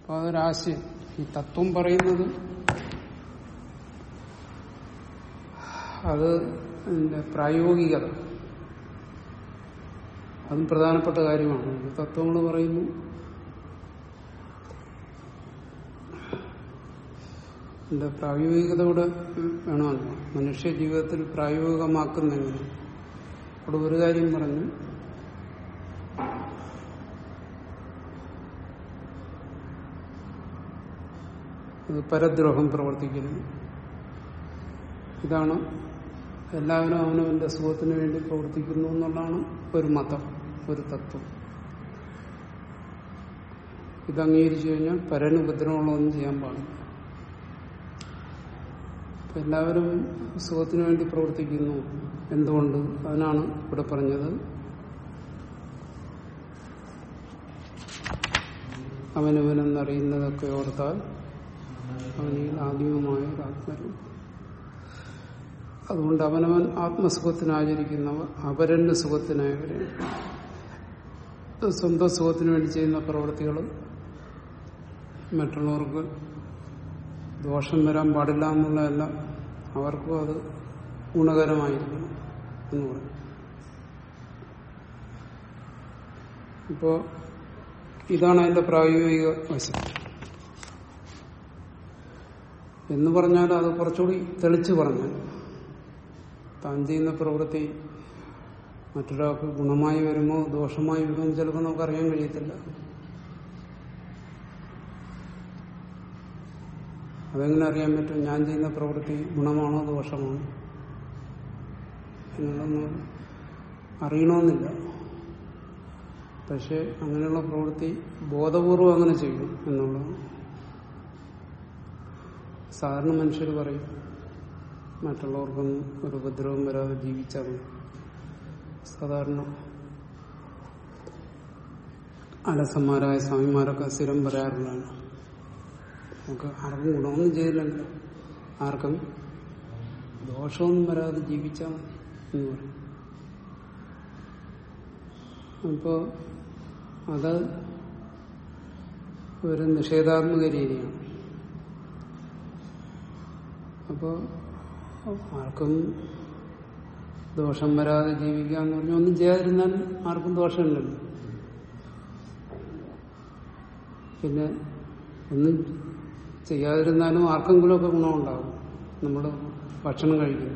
അപ്പൊ അതൊരാശയം ഈ തത്വം പറയുന്നത് അത് അതിന്റെ പ്രായോഗികത അതും പ്രധാനപ്പെട്ട കാര്യമാണ് തത്വങ്ങൾ പറയുന്നു ഇതിന്റെ പ്രായോഗികത കൂടെ വേണമല്ലോ മനുഷ്യ ജീവിതത്തിൽ പ്രായോഗികമാക്കുന്നെങ്കിൽ അവിടെ ഒരു കാര്യം പറഞ്ഞു ഇത് പരദ്രോഹം പ്രവർത്തിക്കരുത് ഇതാണ് എല്ലാവരും അവനവന്റെ സുഖത്തിന് വേണ്ടി പ്രവർത്തിക്കുന്നു എന്നുള്ളതാണ് ഒരു മതം ഒരു തത്വം ഇത് അംഗീകരിച്ചു കഴിഞ്ഞാൽ പരനുപദ്രവങ്ങളൊന്നും ചെയ്യാൻ പാടില്ല അപ്പൊ എല്ലാവരും സുഖത്തിന് വേണ്ടി പ്രവർത്തിക്കുന്നു എന്തുകൊണ്ട് അതിനാണ് ഇവിടെ പറഞ്ഞത് അവനവനെന്നറിയുന്നതൊക്കെ ഓർത്താൽ അവനിൽ ആദ്യവുമായ ഒരു ആത്മരൂപം അതുകൊണ്ട് അവനവൻ ആത്മസുഖത്തിന് ആചരിക്കുന്നവർ അപരന്റെ സുഖത്തിനായവരെ സ്വന്തം സുഖത്തിന് വേണ്ടി ചെയ്യുന്ന പ്രവൃത്തികൾ മറ്റുള്ളവർക്ക് ദോഷം വരാൻ പാടില്ല എന്നുള്ളതല്ല അവർക്കും അത് ഗുണകരമായിരിക്കണം എന്ന് പറയും ഇപ്പോ ഇതാണ് അതിന്റെ പ്രായോഗിക വശം എന്ന് പറഞ്ഞാൽ അത് കുറച്ചുകൂടി തെളിച്ചു പറഞ്ഞു താൻ ചെയ്യുന്ന പ്രവൃത്തി മറ്റൊരാൾക്ക് ഗുണമായി വരുമോ ദോഷമായി വരുമോ എന്ന് ചിലപ്പോൾ നമുക്ക് അറിയാൻ കഴിയത്തില്ല അതെങ്ങനെ അറിയാൻ പറ്റും ഞാൻ ചെയ്യുന്ന പ്രവൃത്തി ഗുണമാണോ ദോഷമാണോ എന്നുള്ളതൊന്നും അറിയണമെന്നില്ല പക്ഷെ അങ്ങനെയുള്ള പ്രവൃത്തി ബോധപൂർവം അങ്ങനെ ചെയ്യും എന്നുള്ളതാണ് സാധാരണ മനുഷ്യർ പറയും മറ്റുള്ളവർക്കൊന്നും ഒരു ഉപദ്രവം വരാതെ ജീവിച്ചാൽ മതി സാധാരണ അലസന്മാരായ സ്വാമിമാരൊക്കെ സ്ഥിരം പറയാറുള്ളതാണ് നമുക്ക് ആർക്കും ഗുണമൊന്നും ചെയ്തില്ലെങ്കിൽ ആർക്കും ദോഷമൊന്നും വരാതെ ജീവിച്ചാൽ മതി എന്ന് പറയും അപ്പോ അത് ഒരു നിഷേധാത്മക രീതിയാണ് അപ്പോ ആർക്കും ദോഷം വരാതെ ജീവിക്കുക എന്ന് പറഞ്ഞാൽ ഒന്നും ചെയ്യാതിരുന്നാൽ ആർക്കും ദോഷമില്ലല്ലോ പിന്നെ ഒന്നും ചെയ്യാതിരുന്നാലും ആർക്കെങ്കിലുമൊക്കെ ഗുണമുണ്ടാകും നമ്മൾ ഭക്ഷണം കഴിക്കുന്നു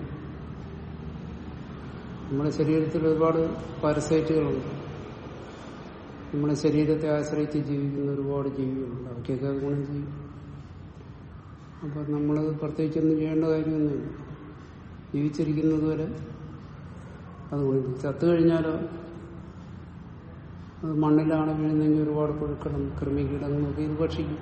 നമ്മുടെ ശരീരത്തിൽ ഒരുപാട് പാരസൈറ്റുകളുണ്ട് നമ്മുടെ ശരീരത്തെ ആശ്രയിച്ച് ജീവിക്കുന്ന ഒരുപാട് ജീവികളുണ്ട് അവയ്ക്കൊക്കെ അത് ഗുണം ചെയ്യും അപ്പൊ നമ്മൾ പ്രത്യേകിച്ചൊന്നും ചെയ്യേണ്ട കാര്യമൊന്നുമില്ല ജീവിച്ചിരിക്കുന്നത് വരെ അത് ഗുണം ചെയ്യും ചത്തു കഴിഞ്ഞാലോ അത് മണ്ണിലാണ് വീഴുന്നെങ്കിൽ ഒരുപാട് പുഴുക്കളും കൃമികീടങ്ങളും ഒക്കെ ഇത് ഭക്ഷിക്കും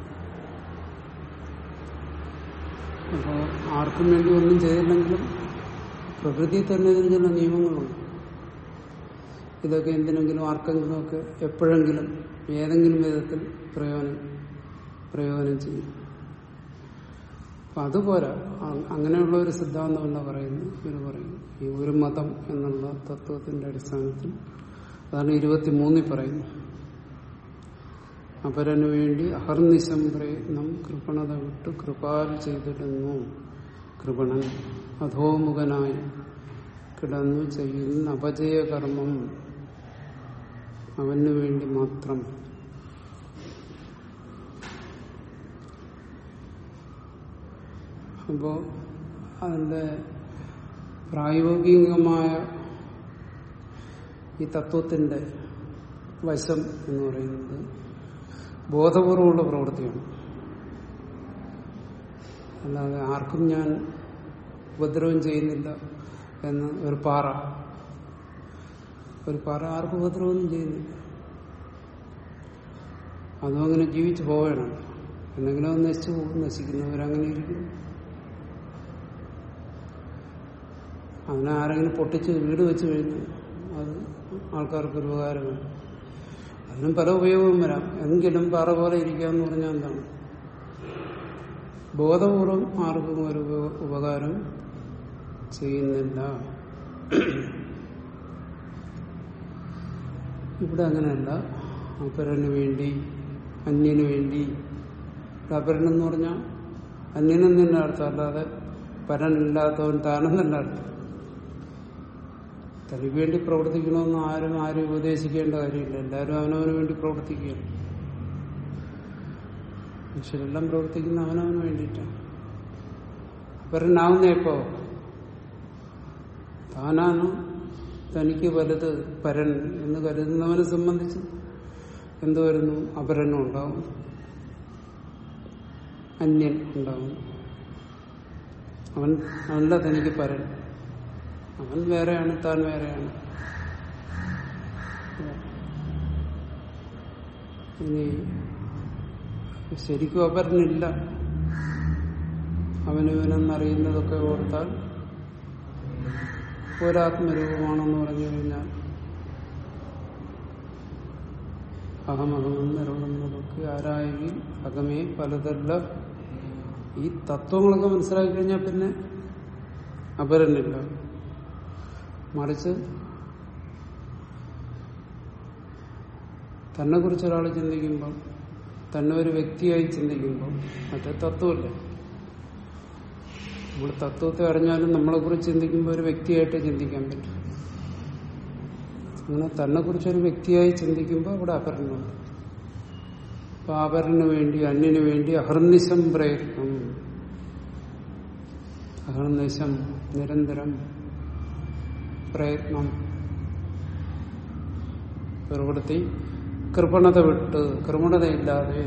അപ്പോൾ ആർക്കും വേണ്ടി ഒന്നും ചെയ്തില്ലെങ്കിലും പ്രകൃതി തന്നെ ഇതിന് ചില നിയമങ്ങളുണ്ട് ഇതൊക്കെ എന്തിനെങ്കിലും ആർക്കെങ്കിലും ഒക്കെ എപ്പോഴെങ്കിലും ഏതെങ്കിലും വിധത്തിൽ പ്രയോജനം പ്രയോജനം ചെയ്യും അപ്പൊ അതുപോരാ അ- അങ്ങനെയുള്ള ഒരു സിദ്ധാന്തമല്ല പറയുന്നു ഇവർ പറയുന്നു ഈ ഒരു മതം എന്നുള്ള തത്വത്തിന്റെ അടിസ്ഥാനത്തിൽ അതാണ് ഇരുപത്തിമൂന്നിൽ പറയുന്നു അപരനു വേണ്ടി അഹർനിശം പ്രയത്നം കൃപണത വിട്ട് കൃപാൽ ചെയ്തിടുന്നു കൃപണൻ അധോമുഖനായി കിടന്നു ചെയ്യുന്ന അപജയകർമ്മം അവനു വേണ്ടി മാത്രം അപ്പോ അതിന്റെ പ്രായോഗികമായ ഈ തത്വത്തിന്റെ വശം എന്ന് പറയുന്നത് ബോധപൂർവമുള്ള പ്രവൃത്തിയാണ് അല്ലാതെ ആർക്കും ഞാൻ ഉപദ്രവം ചെയ്യുന്നില്ല എന്ന് ഒരു പാറ ഒരു പാറ ആർക്കും ഉപദ്രവമൊന്നും ചെയ്യുന്നില്ല അതും അങ്ങനെ ജീവിച്ചു പോവുകയാണ് എന്തെങ്കിലും അത് നശിച്ചു പോകും നശിക്കുന്നവരങ്ങനെ ഇരിക്കും അതിനെ ആരെങ്കിലും പൊട്ടിച്ച് വീട് വെച്ച് കഴിഞ്ഞു അത് ആൾക്കാർക്ക് ഒരു ഉപകാരമാണ് അതിനും പല ഉപയോഗവും വരാം എങ്കിലും പാറ പോലെ ഇരിക്കാന്ന് പറഞ്ഞാൽ എന്താണ് ബോധപൂർവം ആർക്കും ഒരു ഉപ- ഉപകാരം ചെയ്യുന്നില്ല ഇവിടെ അങ്ങനെയല്ല അപ്പരന് വേണ്ടി അന്യന് വേണ്ടി അപരൻ എന്ന് പറഞ്ഞാൽ അന്യനെന്നെ അർത്ഥം അല്ലാതെ പരനില്ലാത്തവൻ താനെന്നല്ല അർത്ഥം തനിക്ക് വേണ്ടി പ്രവർത്തിക്കണമെന്ന് ആരും ആരും ഉപദേശിക്കേണ്ട കാര്യമില്ല എല്ലാവരും അവനവന് വേണ്ടി പ്രവർത്തിക്കുകയാണ് മനുഷ്യരെല്ലാം പ്രവർത്തിക്കുന്ന അവനവന് വേണ്ടിയിട്ടാണ് അപരനാവുന്ന എപ്പോ താനാണ് തനിക്ക് വലുത് പരൻ എന്ന് കരുതുന്നവനെ സംബന്ധിച്ച് എന്ത് വരുന്നു അപരനും ഉണ്ടാവും അന്യൻ ഉണ്ടാവും അവൻ അവനല്ല തനിക്ക് പരൻ അവൻ വേറെയാണ് താൻ വേറെയാണ് ഇനി ശരിക്കും അപരനില്ല അവനവനെന്നറിയുന്നതൊക്കെ ഓർത്താൽ ഒരാത്മരൂപമാണെന്ന് പറഞ്ഞു കഴിഞ്ഞാൽ അഹമഹമെന്ന് ഇറങ്ങുന്നതൊക്കെ ആരായെങ്കിൽ അകമേ പലതല്ല ഈ തത്വങ്ങളൊക്കെ മനസ്സിലാക്കി കഴിഞ്ഞാൽ പിന്നെ അപരനില്ല മറിച്ച് തന്നെ കുറിച്ച് ഒരാൾ ചിന്തിക്കുമ്പം തന്നെ ഒരു വ്യക്തിയായി ചിന്തിക്കുമ്പോൾ മറ്റേ തത്വമില്ല നമ്മൾ തത്വത്തെ അറിഞ്ഞാലും നമ്മളെ കുറിച്ച് ചിന്തിക്കുമ്പോൾ ഒരു വ്യക്തിയായിട്ട് ചിന്തിക്കാൻ പറ്റും അങ്ങനെ തന്നെ കുറിച്ചൊരു വ്യക്തിയായി ചിന്തിക്കുമ്പോൾ അവിടെ അപരനുണ്ട് അപ്പൊ അപരന് വേണ്ടി അന്യന് വേണ്ടി അഹർനിശം പ്രയത്നം അഹർനിശം നിരന്തരം പ്രയത്നം പ്രവൃത്തി കൃപണത വിട്ട് കൃപണതയില്ലാതെ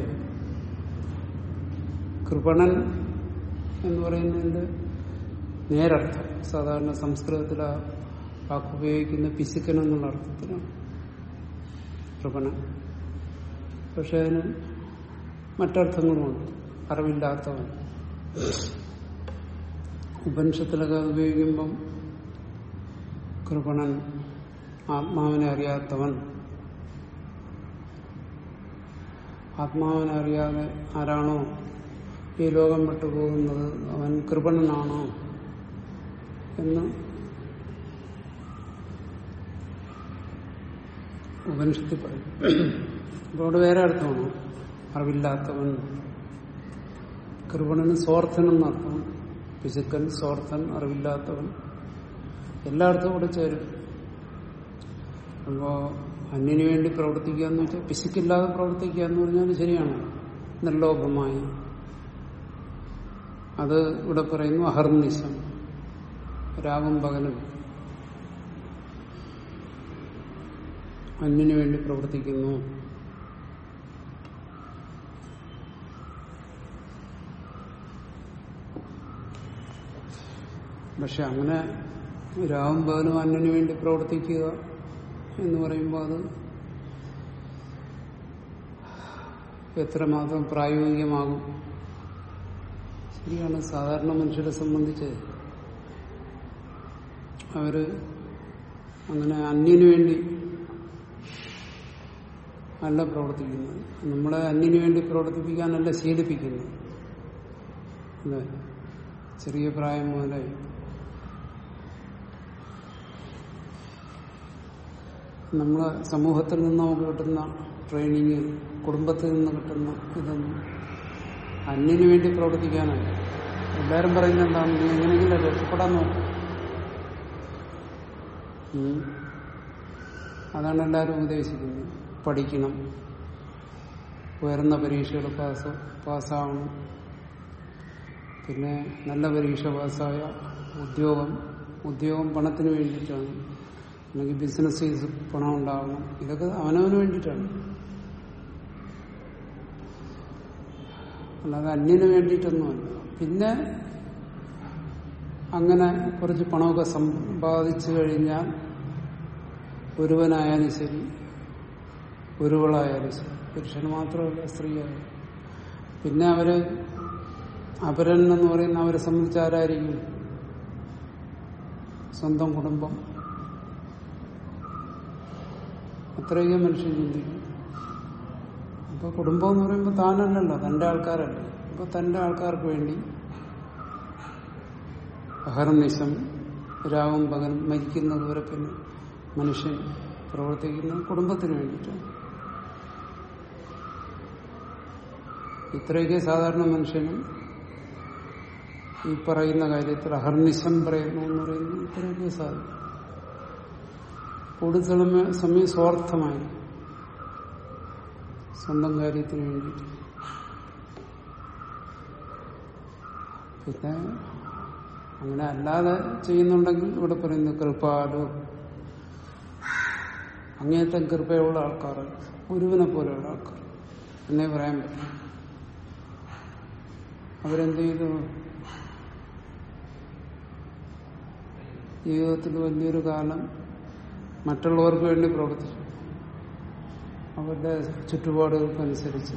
കൃപണൻ എന്ന് പറയുന്നതിന്റെ നേരർത്ഥം സാധാരണ സംസ്കൃതത്തിൽ ആ വാക്ക് ഉപയോഗിക്കുന്ന പിശുക്കൻ എന്നുള്ള അർത്ഥത്തിലാണ് കൃപണൻ പക്ഷെ അതിന് മറ്റർത്ഥങ്ങളുമുണ്ട് അറിവില്ലാത്തവൻ ഉപനിഷത്തിലൊക്കെ അത് ഉപയോഗിക്കുമ്പം കൃപണൻ ആത്മാവിനെ അറിയാത്തവൻ ആത്മാവിനെ അറിയാതെ ആരാണോ ഈ ലോകം വിട്ടുപോകുന്നത് അവൻ കൃപണനാണോ എന്ന് ഉപനിഷത്തിൽ പറയും അപ്പോൾ അവിടെ വേറെ അർത്ഥമാണോ അറിവില്ലാത്തവൻ കൃപണന് സ്വാർത്ഥൻ എന്നർത്ഥം പിശുക്കൻ സ്വാർത്ഥൻ അറിവില്ലാത്തവൻ എല്ലായിടത്തും കൂടെ ചേരും അപ്പോ അന്യന് വേണ്ടി പ്രവർത്തിക്കുക എന്ന് വെച്ചാൽ പിശുക്കില്ലാതെ പ്രവർത്തിക്കുക എന്ന് പറഞ്ഞാൽ ശരിയാണ് നിർലോഭമായി അത് ഇവിടെ പറയുന്നു അഹർനിശം രാവും പകലും അന്യന് വേണ്ടി പ്രവർത്തിക്കുന്നു പക്ഷെ അങ്ങനെ രാവും പകലും അന്യന് വേണ്ടി പ്രവർത്തിക്കുക എന്ന് പറയുമ്പോൾ അത് എത്രമാത്രം പ്രായോഗികമാകും ശരിയാണ് സാധാരണ മനുഷ്യരെ സംബന്ധിച്ച് അവര് അങ്ങനെ അന്യന് വേണ്ടി അല്ല പ്രവർത്തിക്കുന്നത് നമ്മളെ അന്യന് വേണ്ടി പ്രവർത്തിപ്പിക്കാനല്ല ശീലിപ്പിക്കുന്നത് അല്ലേ ചെറിയ പ്രായം മുതലേ നമ്മളെ സമൂഹത്തിൽ നിന്ന് നമുക്ക് കിട്ടുന്ന ട്രെയിനിങ് കുടുംബത്തിൽ നിന്ന് കിട്ടുന്ന ഇതൊന്നും അന്യന് വേണ്ടി പ്രവർത്തിക്കാനല്ല എല്ലാവരും പറയുന്നത് എന്താണ് നീ എങ്ങനെയെങ്കിലും രക്ഷപ്പെടാൻ നോക്കും ഉം. അതാണ് എല്ലാവരും ഉപദേശിക്കുന്നത് പഠിക്കണം ഉയർന്ന പരീക്ഷകൾ പാസ് പാസ്സാവണം പിന്നെ നല്ല പരീക്ഷ പാസ്സായ ഉദ്യോഗം ഉദ്യോഗം പണത്തിന് വേണ്ടിയിട്ടാണ് അല്ലെങ്കിൽ ബിസിനസ് ചെയ്ത് പണം ഉണ്ടാവണം ഇതൊക്കെ അവനവന് വേണ്ടിയിട്ടാണ് അല്ലാതെ അന്യന് വേണ്ടിയിട്ടൊന്നുമല്ല പിന്നെ അങ്ങനെ കുറച്ച് പണമൊക്കെ സമ്പാദിച്ചു കഴിഞ്ഞാൽ ഒരുവനായാലും ശരി ഒരുവളായാലും ശരി പുരുഷൻ മാത്രമല്ല സ്ത്രീയായാലും പിന്നെ അവര് അപരൻ എന്ന് പറയുന്ന അവരെ സംബന്ധിച്ച് ആരായിരിക്കും സ്വന്തം കുടുംബം അത്രയൊക്കെ മനുഷ്യൻ ചിന്തിക്കും അപ്പൊ കുടുംബം എന്ന് പറയുമ്പോൾ താനല്ലല്ലോ തന്റെ ആൾക്കാരല്ലേ അപ്പൊ തന്റെ ആൾക്കാർക്ക് വേണ്ടി അഹർനിശം രാവും പകലും മരിക്കുന്നത് വരെ പിന്നെ മനുഷ്യൻ പ്രവർത്തിക്കുന്ന കുടുംബത്തിന് വേണ്ടിയിട്ടാണ് ഇത്രയൊക്കെ സാധാരണ മനുഷ്യനും ഈ പറയുന്ന കാര്യത്തിൽ അഹർനിശം പറയുന്നു എന്ന് പറയുന്നു ഇത്രയൊക്കെ സാധിക്കും കൂടുതൽ സമയം- സമയം സ്വാർത്ഥമായി സ്വന്തം കാര്യത്തിന് വേണ്ടിയിട്ട് പിന്നെ അങ്ങനെ അല്ലാതെ ചെയ്യുന്നുണ്ടെങ്കിൽ ഇവിടെ പറയുന്നു കൃപാലു അങ്ങേറ്റം കൃപയുള്ള ആൾക്കാർ ഗുരുവിനെ പോലെയുള്ള ആൾക്കാർ എന്നേ പറയാൻ പറ്റും അവരെന്ത് ചെയ്തു ജീവിതത്തിൽ വലിയൊരു കാലം മറ്റുള്ളവർക്ക് വേണ്ടി പ്രവർത്തിച്ചു അവരുടെ ചുറ്റുപാടുകൾക്കനുസരിച്ച്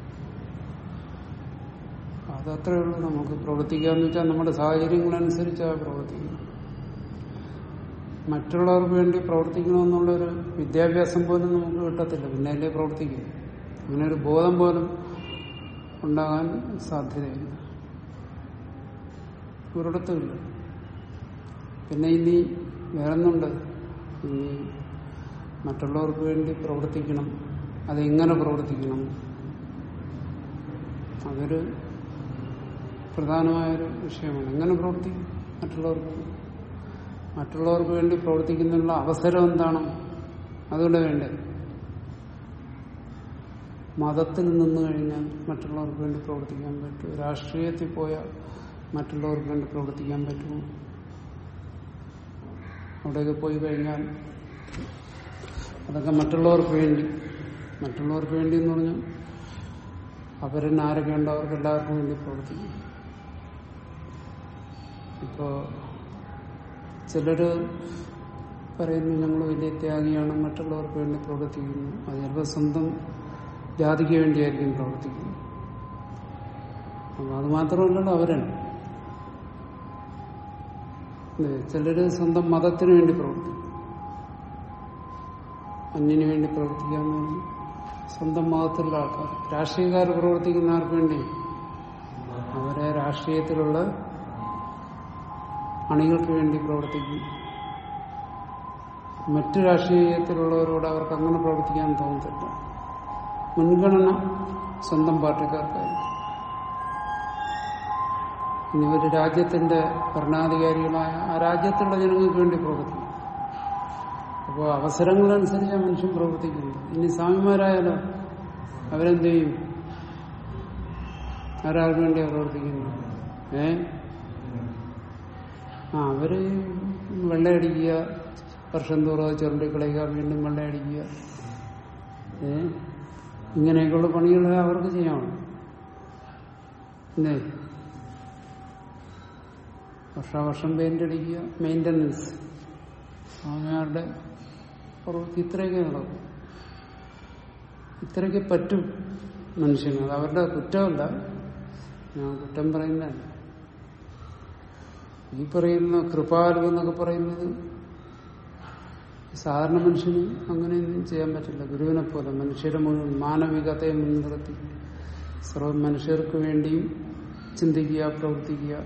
അതത്രേ ഉള്ളൂ നമുക്ക് പ്രവർത്തിക്കാന്ന് വെച്ചാൽ നമ്മുടെ സാഹചര്യങ്ങളനുസരിച്ചാണ് പ്രവർത്തിക്കുന്നത് മറ്റുള്ളവർക്ക് വേണ്ടി പ്രവർത്തിക്കണമെന്നുള്ളൊരു വിദ്യാഭ്യാസം പോലും നമുക്ക് കിട്ടത്തില്ല പിന്നെ അല്ലേ പ്രവർത്തിക്കും അങ്ങനെ ഒരു ബോധം പോലും ഉണ്ടാകാൻ സാധ്യതയില്ല ഒരിടത്തുമില്ല പിന്നെ ഇനി വേറൊന്നുണ്ട് ഇനി മറ്റുള്ളവർക്ക് വേണ്ടി പ്രവർത്തിക്കണം അതെങ്ങനെ പ്രവർത്തിക്കണം അതൊരു പ്രധാനമായൊരു വിഷയമാണ് എങ്ങനെ പ്രവർത്തിക്കും മറ്റുള്ളവർക്ക് വേണ്ടി? മറ്റുള്ളവർക്ക് വേണ്ടി പ്രവർത്തിക്കുന്നതിനുള്ള അവസരം എന്താണ് അതുകൊണ്ട് വേണ്ടേ മതത്തിൽ നിന്ന് കഴിഞ്ഞാൽ മറ്റുള്ളവർക്ക് വേണ്ടി പ്രവർത്തിക്കാൻ പറ്റും രാഷ്ട്രീയത്തിൽ പോയാൽ മറ്റുള്ളവർക്ക് വേണ്ടി പ്രവർത്തിക്കാൻ പറ്റുമോ അവിടെയൊക്കെ പോയി കഴിഞ്ഞാൽ അതൊക്കെ മറ്റുള്ളവർക്ക് വേണ്ടി മറ്റുള്ളവർക്ക് വേണ്ടി എന്ന് പറഞ്ഞാൽ അവരെന്നെ ആരൊക്കെ ഉണ്ടോ അവർക്ക് എല്ലാവർക്കും വേണ്ടി പ്രവർത്തിക്കും ഇപ്പോ ചിലര് പറയുന്നു ഞങ്ങൾ വലിയ ത്യാഗിയാണ് മറ്റുള്ളവർക്ക് വേണ്ടി പ്രവർത്തിക്കുന്നു അത് ചിലപ്പോൾ സ്വന്തം ജാതിക്ക് വേണ്ടിയായിരിക്കും പ്രവർത്തിക്കുന്നത് അപ്പൊ അത് മാത്രമല്ലല്ലോ അവരാണ് ഇത് ചിലര് സ്വന്തം മതത്തിന് വേണ്ടി പ്രവർത്തിക്കും അന്യന് വേണ്ടി പ്രവർത്തിക്കാന്ന് പറഞ്ഞു സ്വന്തം മതത്തിലുള്ള ആൾക്കാർ രാഷ്ട്രീയക്കാർ പ്രവർത്തിക്കുന്ന ആർക്ക് വേണ്ടി അവരെ രാഷ്ട്രീയത്തിലുള്ള അണികൾക്ക് വേണ്ടി പ്രവർത്തിക്കും മറ്റു രാഷ്ട്രീയത്തിലുള്ളവരോട് അവർക്ക് അങ്ങനെ പ്രവർത്തിക്കാൻ തോന്നത്തില്ല മുൻഗണന സ്വന്തം പാർട്ടിക്കാർക്കായിരിക്കും ഇനി ഒരു രാജ്യത്തിന്റെ ഭരണാധികാരികളായ ആ രാജ്യത്തുള്ള ജനങ്ങൾക്ക് വേണ്ടി പ്രവർത്തിക്കും അപ്പോൾ അവസരങ്ങളനുസരിച്ച് മനുഷ്യൻ പ്രവർത്തിക്കുന്നത് ഇനി സ്വാമിമാരായാലോ അവരെന്ത് ചെയ്യും ആരാൾക്ക് വേണ്ടിയാണ് പ്രവർത്തിക്കുന്നത് ഏ ആ അവര് വെള്ളയടിക്കുക വർഷം തോറും അത് ചുരണ്ടിക്കളയുക വീണ്ടും വെള്ളയടിക്കുക ഏ ഇങ്ങനെയൊക്കെയുള്ള പണികൾ അവർക്ക് ചെയ്യാമോ അല്ലേ വർഷാവർഷം പെയിന്റ് അടിക്കുക മെയിൻ്റനൻസ് സ്വാമിമാരുടെ പ്രവൃത്തി ഇത്രയൊക്കെ നടക്കും ഇത്രയൊക്കെ പറ്റും മനുഷ്യന് അത് അവരുടെ കുറ്റമല്ല ഞാൻ കുറ്റം പറയുന്നതല്ല ഈ പറയുന്ന കൃപാലു എന്നൊക്കെ പറയുന്നത് സാധാരണ മനുഷ്യന് അങ്ങനെയൊന്നും ചെയ്യാൻ പറ്റില്ല ഗുരുവിനെ പോലെ മനുഷ്യരെ മുഴുവൻ മാനവികതയെ മുൻനിർത്തി സർവ മനുഷ്യർക്ക് വേണ്ടിയും ചിന്തിക്കുക പ്രവർത്തിക്കുക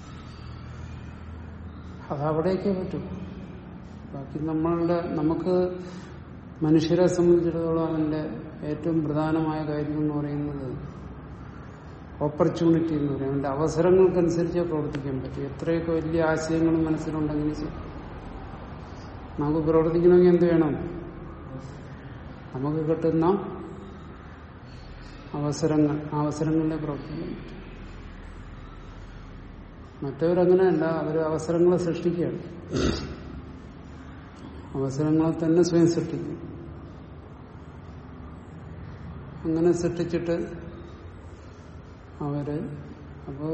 അതവിടെയൊക്കെ പറ്റും ബാക്കി നമ്മളുടെ നമുക്ക് മനുഷ്യരെ സംബന്ധിച്ചിടത്തോളം അതിന്റെ ഏറ്റവും പ്രധാനമായ കാര്യം എന്ന് പറയുന്നത് ഓപ്പർച്യൂണിറ്റി എന്ന് പറയും അതിന്റെ അവസരങ്ങൾക്കനുസരിച്ചേ പ്രവർത്തിക്കാൻ പറ്റും എത്രയൊക്കെ വലിയ ആശയങ്ങളും മനസ്സിലുണ്ടെങ്കിൽ ശരി. നമുക്ക് പ്രവർത്തിക്കണമെങ്കിൽ എന്ത് വേണം നമുക്ക് കിട്ടുന്ന അവസരങ്ങൾ ആ അവസരങ്ങളിലെ പ്രവർത്തിക്കാൻ പറ്റും മറ്റവരങ്ങനെയല്ല അവർ അവസരങ്ങളെ സൃഷ്ടിക്കുകയാണ് അവസരങ്ങളെ തന്നെ സ്വയം സൃഷ്ടിക്കും അങ്ങനെ സൃഷ്ടിച്ചിട്ട് അവര് അപ്പോ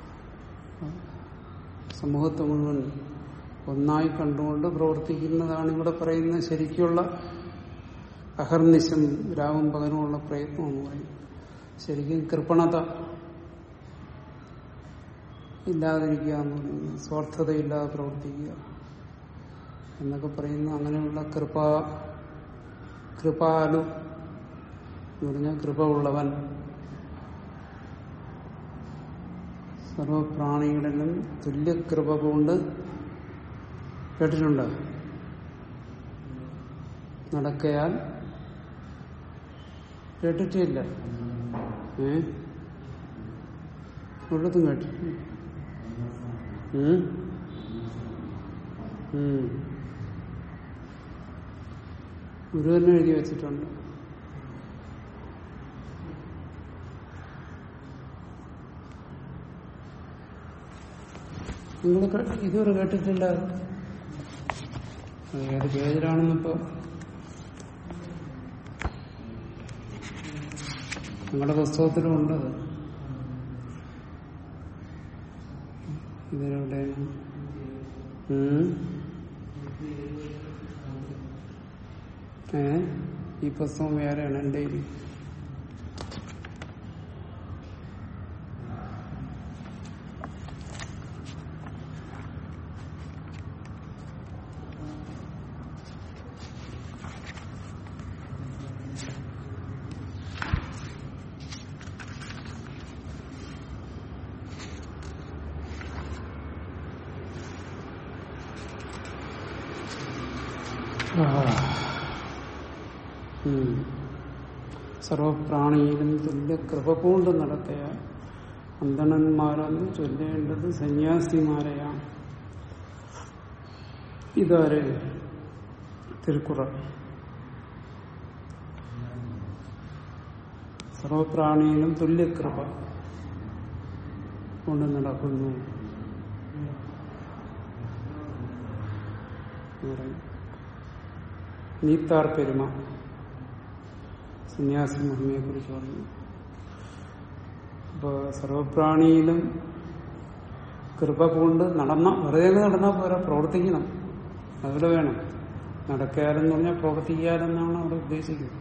സമൂഹത്തെ മുഴുവൻ ഒന്നായി കണ്ടുകൊണ്ട് പ്രവർത്തിക്കുന്നതാണ് ഇവിടെ പറയുന്ന ശരിക്കുള്ള അഹർനിശം രാവും പകലുമുള്ള പ്രയത്നം എന്ന് പറയും ശരിക്കും കൃപണത ഇല്ലാതിരിക്കുക എന്ന് പറയുന്നത് സ്വാർത്ഥതയില്ലാതെ പ്രവർത്തിക്കുക എന്നൊക്കെ പറയുന്നു അങ്ങനെയുള്ള കൃപ കൃപാലു എന്ന് പറഞ്ഞാൽ കൃപ ഉള്ളവൻ സർവപ്രാണികളിലും തുല്യകൃപ കൊണ്ട് കേട്ടിട്ടുണ്ട് നടക്കയാൽ കേട്ടിട്ടില്ല ഏ ഒരിടത്തും കേട്ടിട്ടില്ല ഉം? ഉം. ഗുരു തന്നെ എഴുതി വെച്ചിട്ടുണ്ട് നിങ്ങൾ ഇതുവരെ കേട്ടിട്ടില്ല അത് ഏത് പേജിലാണെന്നിപ്പോ നിങ്ങളുടെ പുസ്തകത്തിലും ഉണ്ടത് ഇതിലെവിടെ ഉം? ഏ ഈ പുസ്തകം വേറെയാണ് എൻ്റെ കയ്യിൽ ഉം. സർവപ്രാണിയിലും തുല്യ കൃപ കൊണ്ട് നടത്തിയ അന്തണന്മാരെന്ന് ചൊല്ലേണ്ടത് സന്യാസിമാരെയാണ് ഇതാര് തിരുക്കുറ സർവപ്രാണിയിലും തുല്യകൃപ കൊണ്ട് നടക്കുന്നു എന്ന് പറയും. നീത്താർ പെരുമ സന്യാസി മഹിമയെ കുറിച്ച് പറഞ്ഞു അപ്പൊ സർവപ്രാണിയിലും കൃപ കൊണ്ട് നടന്ന വെറുതെ നടന്നാൽ പോരാ പ്രവർത്തിക്കണം അതുപോലെ വേണം നടക്കാരെന്ന് പറഞ്ഞാൽ പ്രവർത്തിക്കാരെന്നാണ് അവിടെ ഉദ്ദേശിക്കുന്നത്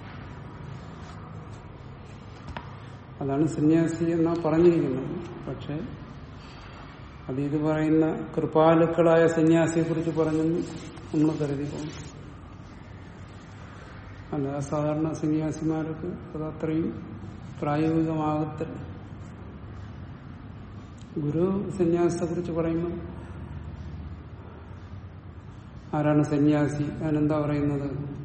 അതാണ് സന്യാസി എന്നാ പറഞ്ഞിരിക്കുന്നത് പക്ഷെ അത് ഇത് പറയുന്ന കൃപാലുക്കളായ സന്യാസിയെ കുറിച്ച് പറഞ്ഞെന്ന് നമ്മൾ കരുതി പോകും അല്ല സാധാരണ സന്യാസിമാർക്ക് അത് അത്രയും പ്രായോഗികമാകത്തില്ല ഗുരു സന്യാസത്തെ കുറിച്ച് പറയുമ്പോൾ ആരാണ് സന്യാസി അതിനെന്താ പറയുന്നത്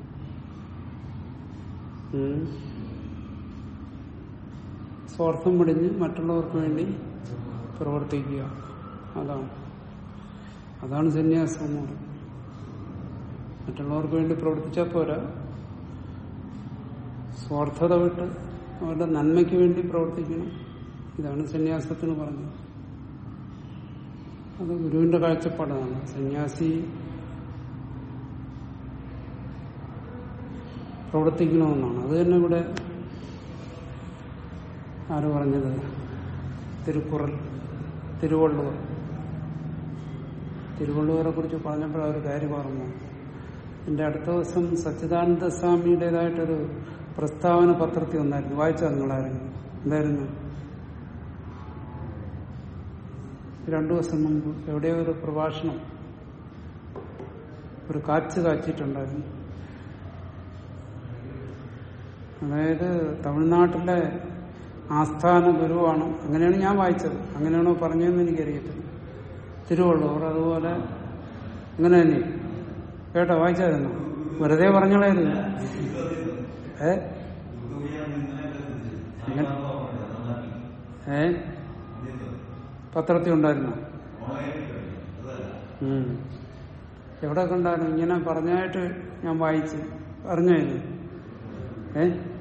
ഉം? സ്വാർത്ഥം പിടിഞ്ഞ് മറ്റുള്ളവർക്ക് വേണ്ടി പ്രവർത്തിക്കുക അതാണ് അതാണ് സന്യാസം എന്ന് പറയുന്നത് മറ്റുള്ളവർക്ക് വേണ്ടി പ്രവർത്തിച്ചാൽ പോരാ സ്വാർത്ഥത വിട്ട് അവരുടെ നന്മയ്ക്ക് വേണ്ടി പ്രവർത്തിക്കണം ഇതാണ് സന്യാസത്തിന് പറഞ്ഞത് അത് ഗുരുവിന്റെ കാഴ്ചപ്പാടാണ് സന്യാസി പ്രവർത്തിക്കണമെന്നാണ് അത് തന്നെ ഇവിടെ ആര് പറഞ്ഞത് തിരുക്കുറൽ തിരുവള്ളുവർ തിരുവള്ളുവരെ കുറിച്ച് പറഞ്ഞപ്പോൾ ഒരു കാര്യം പറഞ്ഞു എന്റെ അടുത്ത ദിവസം സച്ചിദാനന്ദ സ്വാമിയുടേതായിട്ടൊരു പ്രസ്താവന പത്രത്തിൽ വന്നായിരുന്നു വായിച്ചാൽ നിങ്ങളായിരുന്നു എന്തായിരുന്നു രണ്ടു ദിവസം മുമ്പ് എവിടെയോ ഒരു പ്രഭാഷണം ഒരു കാച്ച് കാച്ചിട്ടുണ്ടായിരുന്നു അതായത് തമിഴ്നാട്ടിലെ ആസ്ഥാന ഗുരുവാണ് അങ്ങനെയാണ് ഞാൻ വായിച്ചത് അങ്ങനെയാണോ പറഞ്ഞതെന്ന് എനിക്കറിയത്തില്ല തിരുവള്ളൂർ അതുപോലെ അങ്ങനെ തന്നെ കേട്ടോ വായിച്ചായിരുന്നു വെറുതെ പറഞ്ഞോളായിരുന്നു ഏ അങ്ങനെ- ഏ പത്രത്തിൽ ഉണ്ടായിരുന്നോ ഉം. എവിടെ കണ്ടായിരുന്നു ഇങ്ങനെ പറഞ്ഞായിട്ട് ഞാൻ വായിച്ച് അറിഞ്ഞായിരുന്നു ഏ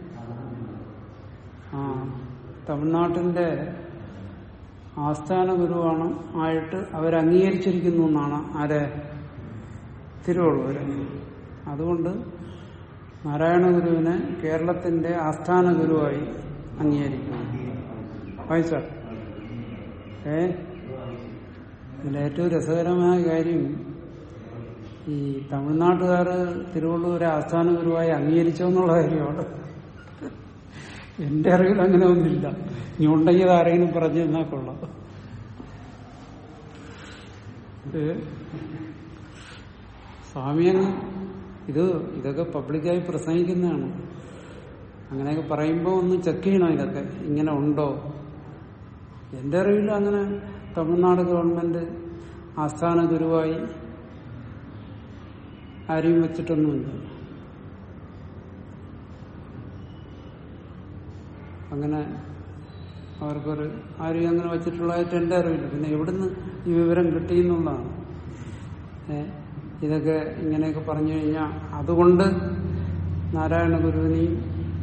ആ തമിഴ്നാട്ടിന്റെ ആസ്ഥാന ഗുരുവാണ് ആയിട്ട് അവരംഗീകരിച്ചിരിക്കുന്നു എന്നാണ് ആരെ തിരുവള്ളൂര് അതുകൊണ്ട് നാരായണ ഗുരുവിനെ കേരളത്തിന്റെ ആസ്ഥാന ഗുരുവായി അംഗീകരിക്കുന്നു വായിച്ച ഏ ഇതിൽ ഏറ്റവും രസകരമായ കാര്യം ഈ തമിഴ്നാട്ടുകാർ തിരുവള്ളൂരെ ആസ്ഥാന ഗുരുവായി അംഗീകരിച്ചോ എന്നുള്ള കാര്യമാണ് എന്റെ അറിവിൽ അങ്ങനെ ഒന്നില്ല ഇനി ഉണ്ടെങ്കിൽ ആരെങ്കിലും പറഞ്ഞു തന്നാൽ കൊള്ളാം ഇത് സ്വാമിയങ്ങ് ഇത് ഇതൊക്കെ പബ്ലിക്കായി പ്രസംഗിക്കുന്നതാണ് അങ്ങനെയൊക്കെ പറയുമ്പോൾ ഒന്ന് ചെക്ക് ചെയ്യണം ഇതൊക്കെ ഇങ്ങനെ ഉണ്ടോ എന്റെ അറിവിൽ അങ്ങനെ തമിഴ്നാട് ഗവൺമെന്റ് ആസ്ഥാന ഗുരുവായി ആരെയും വെച്ചിട്ടൊന്നുമില്ല അങ്ങനെ അവർക്കൊരു ആരും അങ്ങനെ വച്ചിട്ടുള്ളതായിട്ട് എന്റെ അറിവില്ല പിന്നെ എവിടുന്ന് ഈ വിവരം കിട്ടിയെന്നുള്ളതാണ് ഏ ഇതൊക്കെ ഇങ്ങനെയൊക്കെ പറഞ്ഞു കഴിഞ്ഞാൽ അതുകൊണ്ട് നാരായണ ഗുരുവിനെയും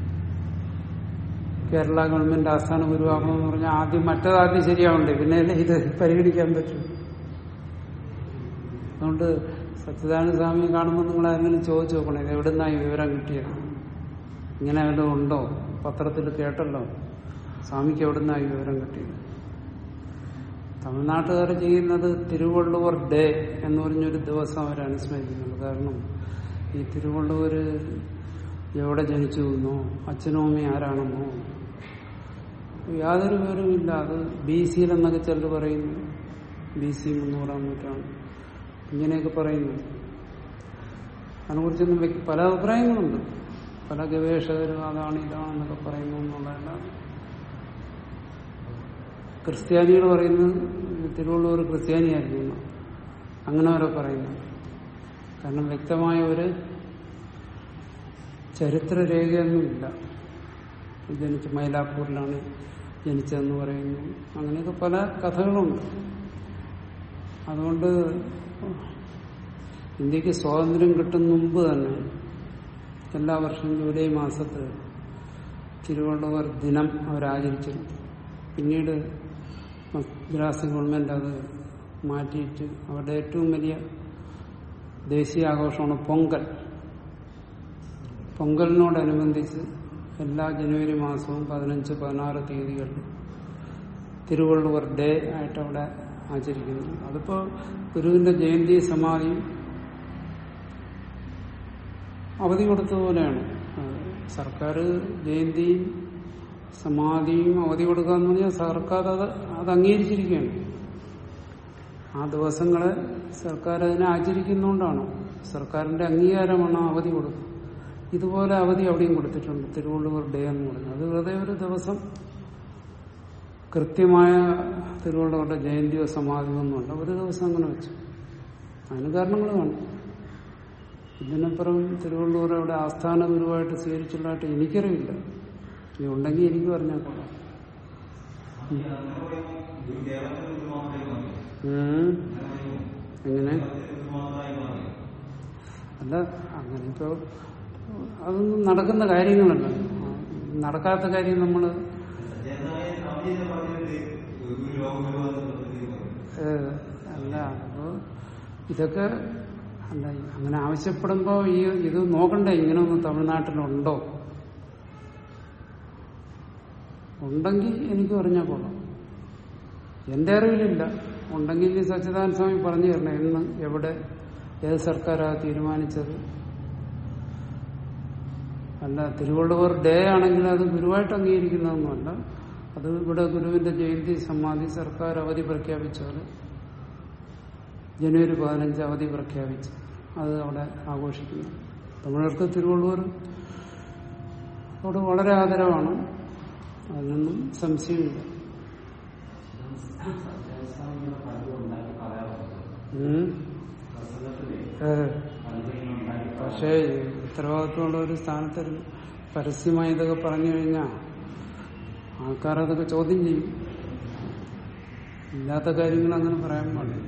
കേരള ഗവൺമെന്റ് ആസ്ഥാന ഗുരുവാകണമെന്ന് പറഞ്ഞാൽ ആദ്യം മറ്റേതാദ്യം ശരിയാവണ്ടേ പിന്നെ അല്ലേ ഇത് പരിഗണിക്കാൻ പറ്റും അതുകൊണ്ട് സച്ചിദാനന്ദ സ്വാമിയെ കാണുമ്പോൾ നിങ്ങൾ ആരെങ്കിലും ചോദിച്ചു നോക്കണം ഇത് എവിടുന്നാ ഈ വിവരം കിട്ടിയത് ഇങ്ങനെ വല്ലതും ഉണ്ടോ പത്രത്തിൽ കേട്ടല്ലോ സ്വാമിക്ക് എവിടുന്നാ ഈ വിവരം കിട്ടിയത് തമിഴ്നാട്ടുകാർ ചെയ്യുന്നത് തിരുവള്ളുവർ ഡേ എന്ന് പറഞ്ഞൊരു ദിവസം അവർ അനുസ്മരിക്കുന്നുണ്ട് കാരണം ഈ തിരുവള്ളുവർ എവിടെ ജനിച്ചു എന്നോ അച്ഛനോ അമ്മയും ആരാണെന്നോ യാതൊരു വിവരവുമില്ല അത് ബി സിയിലെന്നൊക്കെ ചിലർ പറയുന്നു ബി സി മുന്നൂറാം നൂറ്റാണ്ട് ഇങ്ങനെയൊക്കെ പറയുന്നു അതിനെക്കുറിച്ചൊന്നും വ്യക്തി പല അഭിപ്രായങ്ങളുണ്ട് പല ഗവേഷകരും അതാണ് ഇതാണെന്നൊക്കെ പറയുന്നു എന്നുള്ളതല്ലാതെ ക്രിസ്ത്യാനികൾ പറയുന്നത് തിരുവള്ളൂർ ക്രിസ്ത്യാനിയായിരുന്നു എന്നാ. അങ്ങനെ അവരെ പറയുന്നു കാരണം വ്യക്തമായ ഒരു ചരിത്രരേഖയൊന്നുമില്ല ജനിച്ച് മൈലാപ്പൂരിലാണ് ജനിച്ചതെന്ന് പറയുന്നു അങ്ങനെയൊക്കെ പല കഥകളുണ്ട് അതുകൊണ്ട് ഇന്ത്യക്ക് സ്വാതന്ത്ര്യം കിട്ടും മുമ്പ് തന്നെ എല്ലാ വർഷവും ജൂലൈ മാസത്ത് തിരുവള്ളുവർ ദിനം അവരാചരിച്ചിരുന്നു പിന്നീട് മദ്രാസ് ഗവൺമെന്റ് അത് മാറ്റിയിട്ട് അവരുടെ ഏറ്റവും വലിയ ദേശീയ ആഘോഷമാണ് പൊങ്കൽ പൊങ്കലിനോടനുബന്ധിച്ച് എല്ലാ ജനുവരി മാസവും പതിനഞ്ച് പതിനാറ് തീയതികളിൽ തിരുവള്ളുവർ ഡേ ആയിട്ട് അവിടെ ആചരിക്കുന്നു അതിപ്പോ ഗുരുവിന്റെ ജയന്തി സമാധിയും അവധി കൊടുത്തതുപോലെയാണ് അത് സർക്കാർ ജയന്തിയും സമാധിയും അവധി കൊടുക്കുക എന്ന് പറഞ്ഞാൽ സർക്കാർ അത് അത് അംഗീകരിച്ചിരിക്കുകയാണ് ആ ദിവസങ്ങളെ സർക്കാർ അതിനെ ആചരിക്കുന്നതുകൊണ്ടാണ് സർക്കാരിന്റെ അംഗീകാരമാണ് ആ അവധി കൊടുക്കുന്നത് ഇതുപോലെ അവധി അവിടെയും കൊടുത്തിട്ടുണ്ട് തിരുവള്ളുവർ ഡേ എന്ന് പറഞ്ഞത് അത് വെറുതെ ഒരു ദിവസം കൃത്യമായ തിരുവള്ളുവരുടെ ജയന്തിയോ സമാധിയോ ഒന്നുമല്ല ഒരു ദിവസം അങ്ങനെ വെച്ചു അതിന് കാരണങ്ങൾ കാണും ഇതിനപ്പുറം തിരുവള്ളൂർ അവിടെ ആസ്ഥാന ഗുരുവായിട്ട് സ്വീകരിച്ചുള്ളതായിട്ട് എനിക്കറിയില്ല ഇനി ഉണ്ടെങ്കിൽ എനിക്ക് പറഞ്ഞാൽ കൊള്ളാം ഉം. എങ്ങനെ അല്ല അങ്ങനെ ഇപ്പോ അതൊന്നും നടക്കുന്ന കാര്യങ്ങളല്ല നടക്കാത്ത കാര്യം നമ്മള് ഏഹ്, അല്ല അപ്പോ ഇതൊക്കെ അല്ല അങ്ങനെ ആവശ്യപ്പെടുമ്പോ ഈ ഇത് നോക്കണ്ടേ ഇങ്ങനെയൊന്നും തമിഴ്നാട്ടിലുണ്ടോ ഉണ്ടെങ്കിൽ എനിക്ക് പറഞ്ഞാൽ കൊള്ളാം എന്റെ അറിവിലില്ല ഉണ്ടെങ്കിൽ ഇനി സച്ചിദാനന്ദ സ്വാമി പറഞ്ഞു തരണം എന്ന് എവിടെ ഏത് സർക്കാരാ തീരുമാനിച്ചത് അല്ല തിരുവള്ളുവർ ഡേ ആണെങ്കിൽ അത് ഗുരുവായിട്ട് അംഗീകരിക്കുന്നതൊന്നുമല്ല അത് ഇവിടെ ഗുരുവിന്റെ ജയന്തി സമാധി സർക്കാർ അവധി പ്രഖ്യാപിച്ചാൽ ജനുവരി പതിനഞ്ച് അവധി പ്രഖ്യാപിച്ച് അത് അവിടെ ആഘോഷിക്കുന്നു തമിഴർക്ക് തിരുവള്ളുവർ അവിടെ വളരെ ആദരവാണ് അതിനൊന്നും സംശയമില്ല ഉം. ഏഹ്. പക്ഷേ ഈ ഉത്തരവാദിത്വമുള്ള ഒരു സ്ഥാനത്തിരുന്ന് പരസ്യമായി ഇതൊക്കെ പറഞ്ഞു കഴിഞ്ഞാൽ ആൾക്കാർ അതൊക്കെ ചോദ്യം ചെയ്യും ഇല്ലാത്ത കാര്യങ്ങൾ അങ്ങനെ പറയാൻ പാടില്ല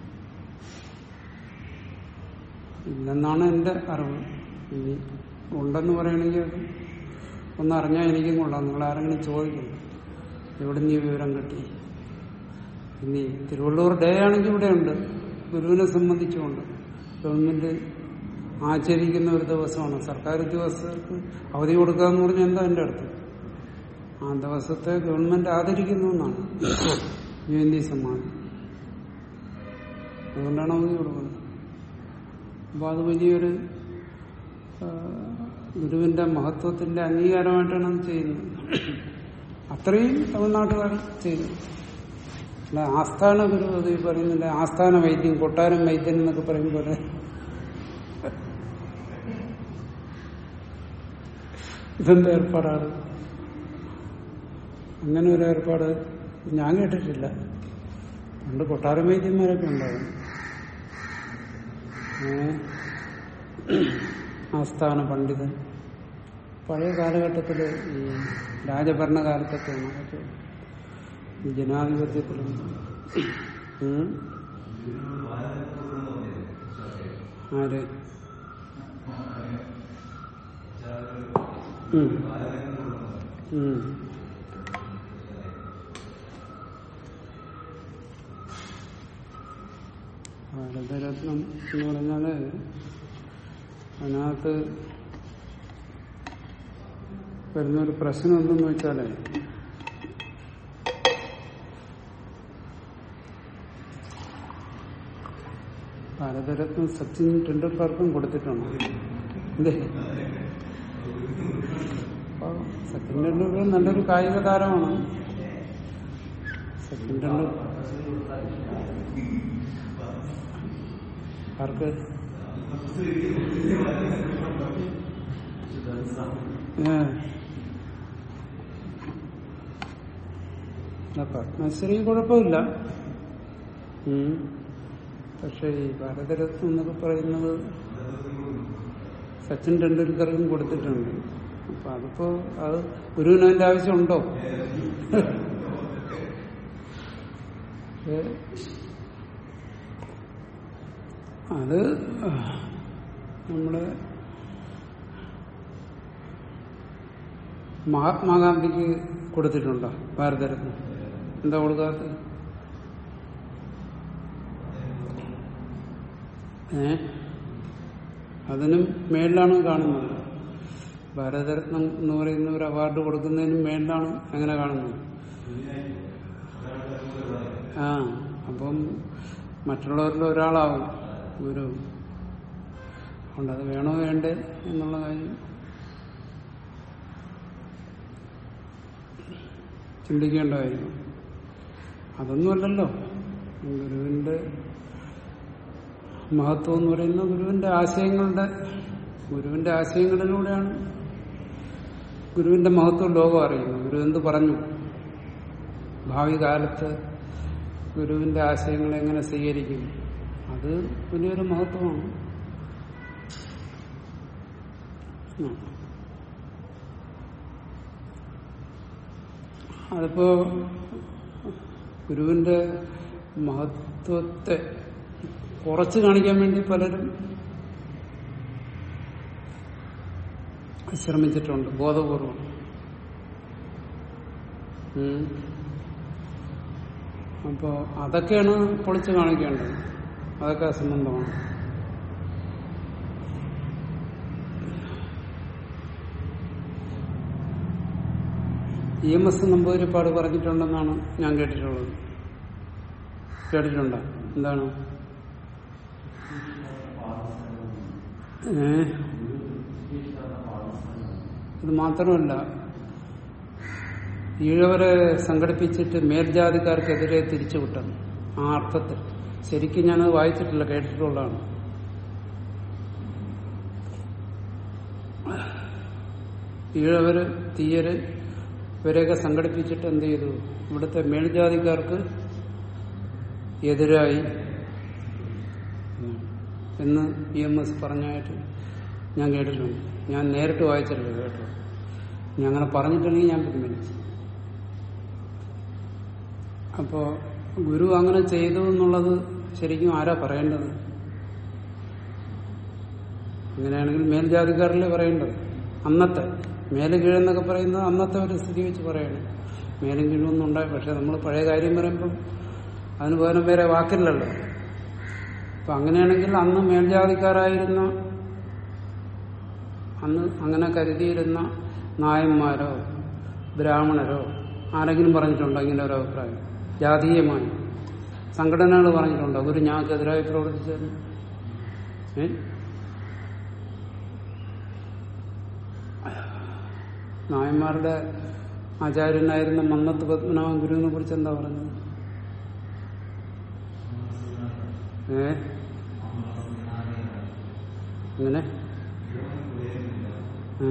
ഇല്ലെന്നാണ് എന്റെ അറിവ് ഇനി ഉണ്ടെന്ന് പറയണമെങ്കിൽ അത് ഒന്ന് അറിഞ്ഞാൽ എനിക്കും കൊള്ളാം നിങ്ങൾ ആരെങ്കിലും ചോദിക്കണം എവിടെ നിന്ന് ഈ വിവരം കിട്ടി ഇനി തിരുവള്ളൂർ ഡേ ആണെങ്കിൽ ഇവിടെയുണ്ട് ഗുരുവിനെ സംബന്ധിച്ചുകൊണ്ട് ഗവൺമെന്റ് ആചരിക്കുന്ന ഒരു ദിവസമാണ് സർക്കാർ ഉദ്യോഗസ്ഥർക്ക് അവധി കൊടുക്കുക എന്ന് പറഞ്ഞാൽ എന്താ എന്റെ അർത്ഥം ആ ദിവസത്തെ ഗവൺമെന്റ് ആദരിക്കുന്നു എന്നാണ് ജയന്തി സമ്മാനം അതുകൊണ്ടാണ് അവധി കൊടുക്കുന്നത് അപ്പൊ അത് വലിയൊരു ആ, ഗുരുവിന്റെ മഹത്വത്തിന്റെ അംഗീകാരമായിട്ടാണ് അത് ചെയ്യുന്നത് അത്രയും തമിഴ്നാട്ടുകാർ ചെയ്യുന്നു അല്ല ആസ്ഥാന ഗുരു അത് ഈ പറയുന്നില്ല ആസ്ഥാന വൈദ്യം കൊട്ടാരം വൈദ്യൻ എന്നൊക്കെ പറയും പോലെ ഇതെന്താ ഏർപ്പാടാണ് അങ്ങനെ ഒരു ഏർപ്പാട് ഞാൻ കേട്ടിട്ടില്ല പണ്ട് കൊട്ടാരം വൈദ്യന്മാരൊക്കെ ഉണ്ടാവും ഏ? ആസ്ഥാന പണ്ഡിതൻ പഴയ കാലഘട്ടത്തിൽ ഈ രാജഭരണകാലത്തൊക്കെയാണ് അതൊക്കെ ജനാധിപത്യത്തിലും ഉം? ആര് ഉം. ഉം. ഭാരതരത്നം എന്ന് പറഞ്ഞാല് അതിനകത്ത് വരുന്നൊരു പ്രശ്നം എന്തെന്ന് വെച്ചാലേ ഭാരതരത്നം സച്ചിൻ ടെണ്ടുൽക്കർക്കും കൊടുത്തിട്ടുണ്ട് എന്തേ അപ്പൊ സച്ചിൻ ടെണ്ടുൽക്കർ നല്ലൊരു കായിക താരമാണ് സച്ചിൻ ടെണ്ടുൽക്കർ ആർക്ക് ഏ. അല്ല, പത്മശ്രീ കുഴപ്പമില്ല ഉം. പക്ഷെ ഈ ഭാരതരത്നം എന്നൊക്കെ പറയുന്നത് സച്ചിൻ ടെണ്ടുൽക്കർക്കും കൊടുത്തിട്ടുണ്ട് അപ്പൊ അതിപ്പോ അത് ഗുരുവിന് അതിന്റെ ആവശ്യമുണ്ടോ ഏ. അത് നമ്മുടെ മഹാത്മാഗാന്ധിക്ക് കൊടുത്തിട്ടുണ്ടോ ഭാരതരത്നം എന്താ കൊടുക്കാത്തത് ഏ അതിനും മേളിലാണ് കാണുന്നത് ഭാരതരത്നം എന്ന് പറയുന്ന ഒരു അവാർഡ് കൊടുക്കുന്നതിനും മേളിലാണ് എങ്ങനെ കാണുന്നത് ആ അപ്പം മറ്റുള്ളവരിൽ ഒരാളാവും ഗുരു അതുകൊണ്ട് അത് വേണോ വേണ്ടേ എന്നുള്ള കാര്യം ചിന്തിക്കേണ്ട കാര്യം അതൊന്നുമല്ലല്ലോ ഗുരുവിന്റെ മഹത്വം എന്ന് പറയുന്നത് ഗുരുവിന്റെ ആശയങ്ങളുടെ ഗുരുവിന്റെ ആശയങ്ങളിലൂടെയാണ് ഗുരുവിന്റെ മഹത്വം ലോകം അറിയുന്നത് ഗുരു എന്ത് പറഞ്ഞു ഭാവി കാലത്ത് ഗുരുവിന്റെ ആശയങ്ങൾ എങ്ങനെ സ്വീകരിക്കും അത് വലിയൊരു മഹത്വമാണ് ഉം. അതിപ്പോ ഗുരുവിന്റെ മഹത്വത്തെ കുറച്ച് കാണിക്കാൻ വേണ്ടി പലരും ശ്രമിച്ചിട്ടുണ്ട് ബോധപൂർവം ഉം. അപ്പോ അതൊക്കെയാണ് പൊളിച്ചു കാണിക്കേണ്ടത് അതൊക്കെ അസംബന്ധമാണ് ഇ എം എസ് നമ്പൂതിരിപ്പാട് പറഞ്ഞിട്ടുണ്ടെന്നാണ് ഞാൻ കേട്ടിട്ടുള്ളത് കേട്ടിട്ടുണ്ടോ എന്താണ് ഏ ഇത് മാത്രമല്ല ഈഴവരെ സംഘടിപ്പിച്ചിട്ട് മേൽജാതിക്കാർക്കെതിരെ തിരിച്ചുവിട്ടത് ആ അർത്ഥത്തിൽ ശരിക്കും ഞാനത് വായിച്ചിട്ടില്ല കേട്ടിട്ടുള്ളതാണ് ഈഴവര് തീയര് ഇവരെയൊക്കെ സംഘടിപ്പിച്ചിട്ട് എന്ത് ചെയ്തു ഇവിടുത്തെ മേൽജാതിക്കാർക്ക് എതിരായി എന്ന് ഇ എം എസ് പറഞ്ഞായിട്ട് ഞാൻ കേട്ടിട്ടുണ്ട് ഞാൻ നേരിട്ട് വായിച്ചിട്ടില്ല കേട്ടോ ഇനി അങ്ങനെ പറഞ്ഞിട്ടുണ്ടെങ്കിൽ ഞാൻ പിൻവലിച്ചു അപ്പോ ഗുരു അങ്ങനെ ചെയ്തു എന്നുള്ളത് ശരിക്കും ആരാ പറയേണ്ടത് അങ്ങനെയാണെങ്കിൽ മേൽജാതിക്കാരല്ലേ പറയേണ്ടത് അന്നത്തെ മേല് കീഴെന്നൊക്കെ പറയുന്നത് അന്നത്തെ ഒരു സ്ഥിതി വെച്ച് പറയണം മേലും കീഴൊന്നും ഉണ്ടായി പക്ഷെ നമ്മൾ പഴയ കാര്യം പറയുമ്പം അതിന് പകരം വേറെ വാക്കില്ലല്ലോ അപ്പൊ അങ്ങനെയാണെങ്കിൽ അന്ന് മേൽജാതിക്കാരായിരുന്ന അന്ന് അങ്ങനെ കരുതിയിരുന്ന നായന്മാരോ ബ്രാഹ്മണരോ ആരെങ്കിലും പറഞ്ഞിട്ടുണ്ടോ ഇങ്ങനെ ഒരു അഭിപ്രായം ജാതീയമായി സംഘടനകൾ പറഞ്ഞിട്ടുണ്ടോ ഗുരു ഞങ്ങൾക്കെതിരായി പ്രവർത്തിച്ചത് ഏ നായന്മാരുടെ ആചാര്യനായിരുന്ന മന്നത്ത് പത്മനാഭൻ ഗുരുവിനെ കുറിച്ച് എന്താ പറഞ്ഞത് ഏ അങ്ങനെ ആ.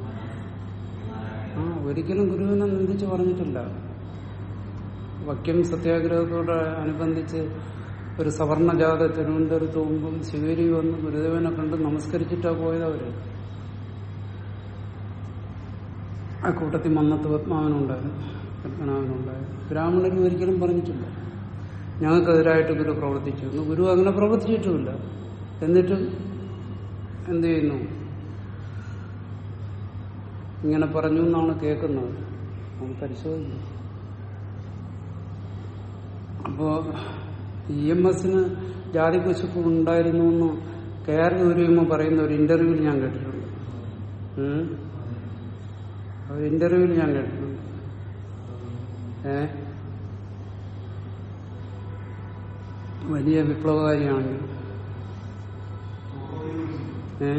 ആ ഒരിക്കലും ഗുരുവിനെ നിന്ദിച്ച് പറഞ്ഞിട്ടില്ല വക്യം സത്യാഗ്രഹത്തോട് അനുബന്ധിച്ച് ഒരു സവർണജാത തിരുവനന്തപുരത്ത് മുമ്പും ശിവേരി വന്ന് ഗുരുദേവനെ കണ്ട് നമസ്കരിച്ചിട്ടാ പോയത് അവര് ആ കൂട്ടത്തിൽ മന്നത്ത് പത്മാവനുണ്ടായിരുന്നു പത്മനാഭനുണ്ടായിരുന്നു ബ്രാഹ്മണർ ഒരിക്കലും പറഞ്ഞിട്ടില്ല ഞങ്ങൾക്കെതിരായിട്ട് ഗുരു പ്രവർത്തിച്ചു എന്ന് ഗുരു അങ്ങനെ പ്രവർത്തിച്ചിട്ടുമില്ല എന്നിട്ടും എന്ത് ചെയ്യുന്നു ഇങ്ങനെ പറഞ്ഞു എന്നാണ് കേൾക്കുന്നത് നമുക്ക് പരിശോധിക്കും അപ്പോ ഇ എം എസിന് ജാതി പശുപ്പ് ഉണ്ടായിരുന്നു എന്ന് കെ ആർ ഗൗരിയമ്മ പറയുന്ന ഒരു ഇന്റർവ്യൂവിൽ ഞാൻ കേട്ടിട്ടുണ്ട് ഉം. ഒരു ഇന്റർവ്യൂവിൽ ഞാൻ കേട്ടിട്ടുണ്ട് ഏ വലിയ വിപ്ലവകാരിയാണെങ്കിൽ ഏ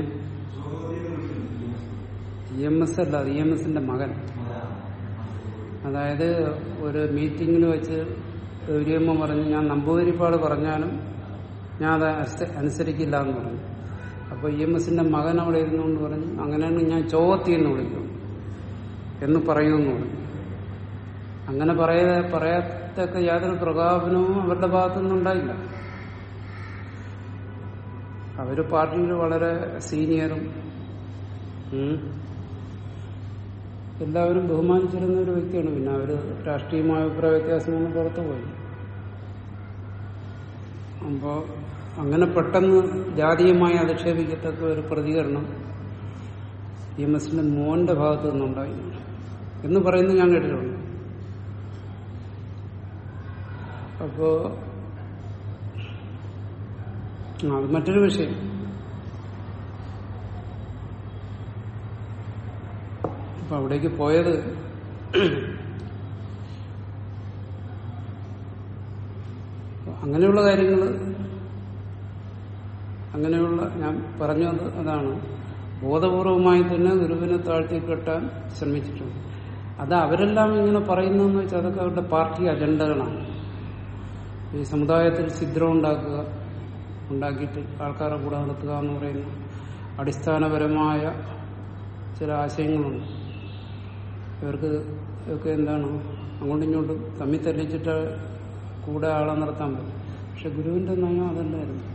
ഇ എം എസ് അല്ല ഇ എം എസിന്റെ മകൻ അതായത് ഒരു മീറ്റിംഗിൽ വെച്ച് ഗൗരിയമ്മ പറഞ്ഞു ഞാൻ നമ്പൂതിരിപ്പാട് പറഞ്ഞാലും ഞാൻ അത് അസ- അനുസരിക്കില്ല എന്ന് പറഞ്ഞു അപ്പൊ ഇ എം എസിന്റെ മകൻ അവിടെ ഇരുന്നുകൊണ്ട് പറഞ്ഞു അങ്ങനെയാണ് ഞാൻ ചോവത്തി എന്ന് വിളിക്കും എന്ന് പറയുമെന്ന് പറഞ്ഞു അങ്ങനെ പറയാ പറയത്തക്ക യാതൊരു പ്രകോപനവും അവരുടെ ഭാഗത്തുനിന്ന് ഉണ്ടായില്ല അവര് പാർട്ടിയിൽ വളരെ സീനിയറും ഉം, എല്ലാവരും ബഹുമാനിച്ചിരുന്ന ഒരു വ്യക്തിയാണ് പിന്നെ അവര് രാഷ്ട്രീയമായ അഭിപ്രായ വ്യത്യാസമൊന്നും പുറത്തു പോയി അപ്പോ അങ്ങനെ പെട്ടെന്ന് ജാതീയമായി അധിക്ഷേപിക്കത്തക്ക ഒരു പ്രതികരണം ഇ എം എസിന്റെ മോന്റെ ഭാഗത്തു നിന്നുണ്ടായി എന്ന് പറയുന്നത് ഞാൻ കേട്ടിട്ടുണ്ട് അപ്പോ ആ, അത് മറ്റൊരു വിഷയം അപ്പൊ അവിടേക്ക് പോയത് അങ്ങനെയുള്ള കാര്യങ്ങൾ അങ്ങനെയുള്ള ഞാൻ പറഞ്ഞത് അതാണ് ബോധപൂർവമായി തന്നെ ഗുരുവിനെ താഴ്ത്തി കെട്ടാൻ ശ്രമിച്ചിട്ടുണ്ട് അത് അവരെല്ലാം ഇങ്ങനെ പറയുന്നതെന്ന് വെച്ചാൽ അതൊക്കെ അവരുടെ പാർട്ടി അജണ്ടകളാണ് ഈ സമുദായത്തിൽ ഛിദ്രം ഉണ്ടാക്കുക ഉണ്ടാക്കിയിട്ട് ആൾക്കാരെ കൂടെ നടത്തുക എന്ന് പറയുന്ന അടിസ്ഥാനപരമായ ചില ആശയങ്ങളുണ്ട് ഇവർക്ക് ഒക്കെ എന്താണ് അങ്ങോട്ടും ഇങ്ങോട്ടും തമ്മിൽ തെളിച്ചിട്ട് കൂടെ ആളെ നടത്താൻ പറ്റും പക്ഷെ ഗുരുവിന്റെ നയം അതല്ലായിരുന്നു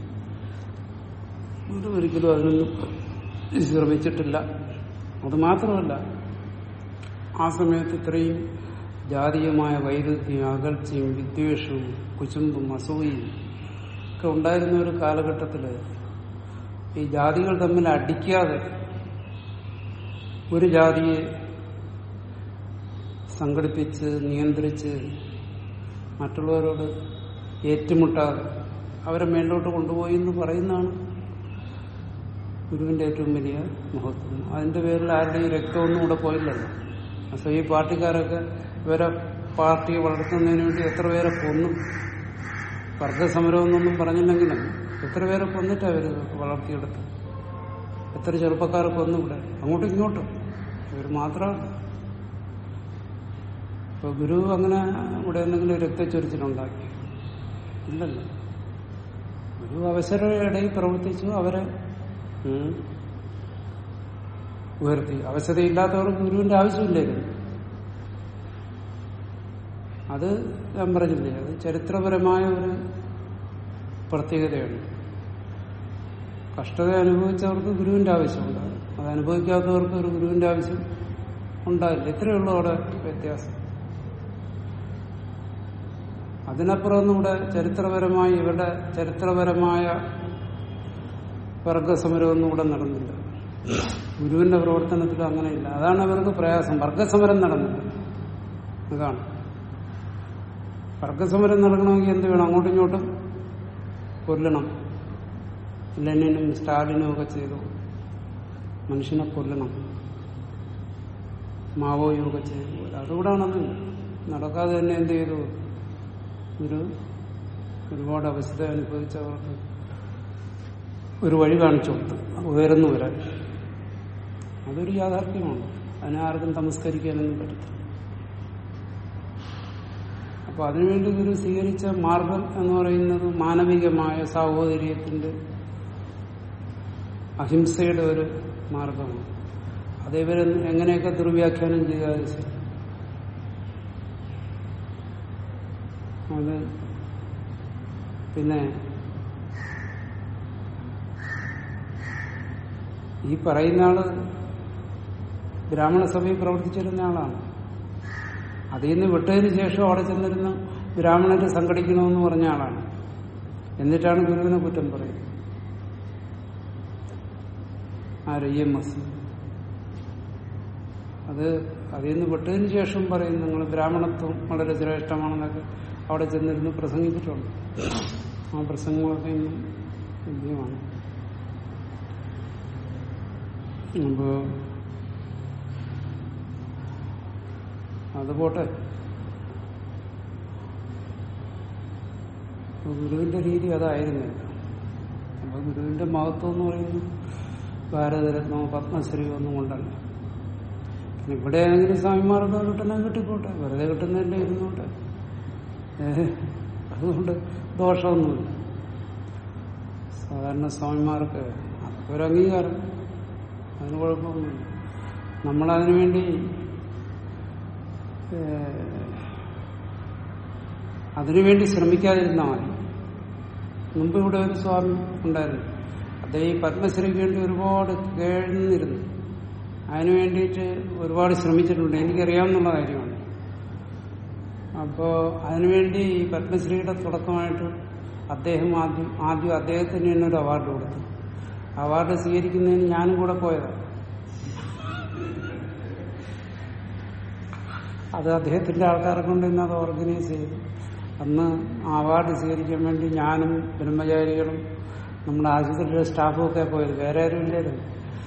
ഗുരു ഒരിക്കലും അതിനൊന്നും ശ്രമിച്ചിട്ടില്ല അത് മാത്രമല്ല ആ സമയത്ത് ഇത്രയും ജാതീയമായ വൈരുദ്ധ്യം അകൽച്ചയും വിദ്വേഷവും കുശുമ്പും അസൂയയും ഒക്കെ ഉണ്ടായിരുന്ന ഒരു കാലഘട്ടത്തില് ഈ ജാതികൾ തമ്മിൽ അടിക്കാതെ ഒരു ജാതിയെ സംഘടിപ്പിച്ച് നിയന്ത്രിച്ച് മറ്റുള്ളവരോട് ഏറ്റുമുട്ടാതെ അവരെ മേലോട്ട് കൊണ്ടുപോയി എന്ന് പറയുന്നതാണ് ഗുരുവിന്റെ ഏറ്റവും വലിയ മഹത്വം അതിന്റെ പേരിൽ ആരുടെയും രക്തമൊന്നും ഇവിടെ പോയില്ലല്ലോ അപ്പൊ ഈ പാർട്ടിക്കാരൊക്കെ ഇവരെ പാർട്ടിയെ വളർത്തുന്നതിന് വേണ്ടി എത്ര പേരെ കൊന്നു വർഗസമരം എന്നൊന്നും പറഞ്ഞില്ലെങ്കിലും എത്ര പേരെ കൊന്നിട്ട് അവര് വളർത്തിയെടുത്ത് എത്ര ചെറുപ്പക്കാരെ കൊന്നു ഇവിടെ അങ്ങോട്ടും ഇങ്ങോട്ടും ഇവർ മാത്രമല്ല ഇപ്പൊ ഗുരു അങ്ങനെ ഇവിടെ എന്തെങ്കിലും രക്തച്ചൊരിച്ചിലുണ്ടാക്കി ഇല്ലല്ലോ ഗുരു അവസരയുടെ ഇടയിൽ പ്രവർത്തിച്ചു അവരെ ഉം, ഉയർത്തി അവശതയില്ലാത്തവർക്ക് ഗുരുവിന്റെ ആവശ്യമില്ലായിരുന്നു അത് ഞാൻ പറഞ്ഞില്ലേ അത് ചരിത്രപരമായ ഒരു പ്രത്യേകതയാണ് കഷ്ടത അനുഭവിച്ചവർക്ക് ഗുരുവിന്റെ ആവശ്യമുണ്ട് അത് അനുഭവിക്കാത്തവർക്ക് ഒരു ഗുരുവിന്റെ ആവശ്യം ഉണ്ടാവില്ല ഇത്രയേ ഉള്ളൂ അവിടെ വ്യത്യാസം അതിനപ്പുറമൊന്നും ഇവിടെ ചരിത്രപരമായി ഇവരുടെ ചരിത്രപരമായ വർഗസമരമൊന്നും ഇവിടെ നടന്നില്ല ഗുരുവിന്റെ പ്രവർത്തനത്തിൽ അങ്ങനെയില്ല അതാണ് അവർക്ക് പ്രയാസം വർഗസമരം നടന്നില്ല അതാണ് വർഗസമരം നടക്കണമെങ്കിൽ എന്ത് വേണം അങ്ങോട്ടും ഇങ്ങോട്ടും കൊല്ലണം ലെനിനും സ്റ്റാലിനും ഒക്കെ ചെയ്തു മനുഷ്യനെ കൊല്ലണം മാവോയും ഒക്കെ ചെയ്തു അതുകൂടാണെന്നില്ല നടക്കാതെ തന്നെ എന്ത് ചെയ്തു ഒരു ഒരുപാട് അവസ്ഥ അനുഭവിച്ചവർക്ക് ഒരു വഴി കാണിച്ചു കൊടുത്തു ഉയർന്നു വരാൻ അതൊരു യാഥാർത്ഥ്യമാണ് അതിനെ ആർക്കും തമസ്കരിക്കാനൊന്നും പറ്റത്തില്ല അപ്പൊ അതിനുവേണ്ടി ഗുരു സ്വീകരിച്ച മാർഗം എന്ന് പറയുന്നത് മാനവികമായ സാഹോദര്യത്തിന്റെ അഹിംസയുടെ ഒരു മാർഗമാണ് അത് ഇവർ എങ്ങനെയൊക്കെ ദുർവ്യാഖ്യാനം ചെയ്താലും ശരി അത് പിന്നെ ഈ പറയുന്ന ആള് ബ്രാഹ്മണ സഭയിൽ പ്രവർത്തിച്ചിരുന്ന ആളാണ് അതിൽ നിന്ന് വിട്ടതിന് ശേഷം അവിടെ ചെന്നിരുന്ന ബ്രാഹ്മണര് സംഘടിക്കണമെന്ന് പറഞ്ഞ ആളാണ് എന്നിട്ടാണ് ഗുരുവിനെ കുറ്റം പറയുന്നത് ആര് ഇ എം എസ് അത് അതിൽ നിന്ന് വിട്ടതിന് ശേഷം പറയും നിങ്ങൾ ബ്രാഹ്മണത്വം വളരെ ശ്രേഷ്ഠമാണെന്നൊക്കെ അവിടെ ചെന്നിരുന്ന് പ്രസംഗിച്ചിട്ടുണ്ട് ആ പ്രസംഗങ്ങളൊക്കെ ഇന്നും ലഭ്യമാണ് അപ്പോ അത് പോട്ടെ അപ്പൊ ഗുരുവിന്റെ രീതി അതായിരുന്നില്ല അപ്പൊ ഗുരുവിന്റെ മഹത്വം എന്ന് പറയുന്നത് ഭാരതരത്നമോ പത്മശ്രീയോ ഒന്നും കൊണ്ടല്ല പിന്നെ ഇവിടെ ഏതെങ്കിലും സ്വാമിമാർക്ക് കിട്ടുന്ന കിട്ടിക്കോട്ടെ വെറുതെ കിട്ടുന്നതിന്റെ ഇരുന്നോട്ടെ ഏഹ് അതുകൊണ്ട് ദോഷമൊന്നുമില്ല സാധാരണ സ്വാമിമാർക്ക് അതൊക്കെ ഒരു അംഗീകാരം അതിന് കുഴപ്പമൊന്നുമില്ല നമ്മളതിനു വേണ്ടി ഏഹ്, അതിനുവേണ്ടി ശ്രമിക്കാതിരുന്നാൽ മതി മുമ്പ് ഇവിടെ ഒരു സ്വാമി ഉണ്ടായിരുന്നു അദ്ദേഹം ഈ പത്മശ്രീക്ക് വേണ്ടി ഒരുപാട് കേഴുന്നിരുന്നു അതിനു വേണ്ടിയിട്ട് ഒരുപാട് ശ്രമിച്ചിട്ടുണ്ട് എനിക്കറിയാവുന്ന കാര്യമാണ് അപ്പോ അതിനുവേണ്ടി ഈ പത്മശ്രീയുടെ തുടക്കമായിട്ട് അദ്ദേഹം ആദ്യം ആദ്യം അദ്ദേഹത്തിന് തന്നെ ഒരു അവാർഡ് കൊടുത്തു അവാർഡ് സ്വീകരിക്കുന്നതിന് ഞാനും കൂടെ പോയതാണ് അത് അദ്ദേഹത്തിന്റെ ആൾക്കാരെ കൊണ്ട് ഇന്ന് അത് ഓർഗനൈസ് ചെയ്തു അന്ന് ആ അവാർഡ് സ്വീകരിക്കാൻ വേണ്ടി ഞാനും ബ്രഹ്മചാരികളും നമ്മുടെ ആശുപത്രിയിലെ സ്റ്റാഫും ഒക്കെ പോയത് വേറെ ആരും ഇല്ലായിരുന്നു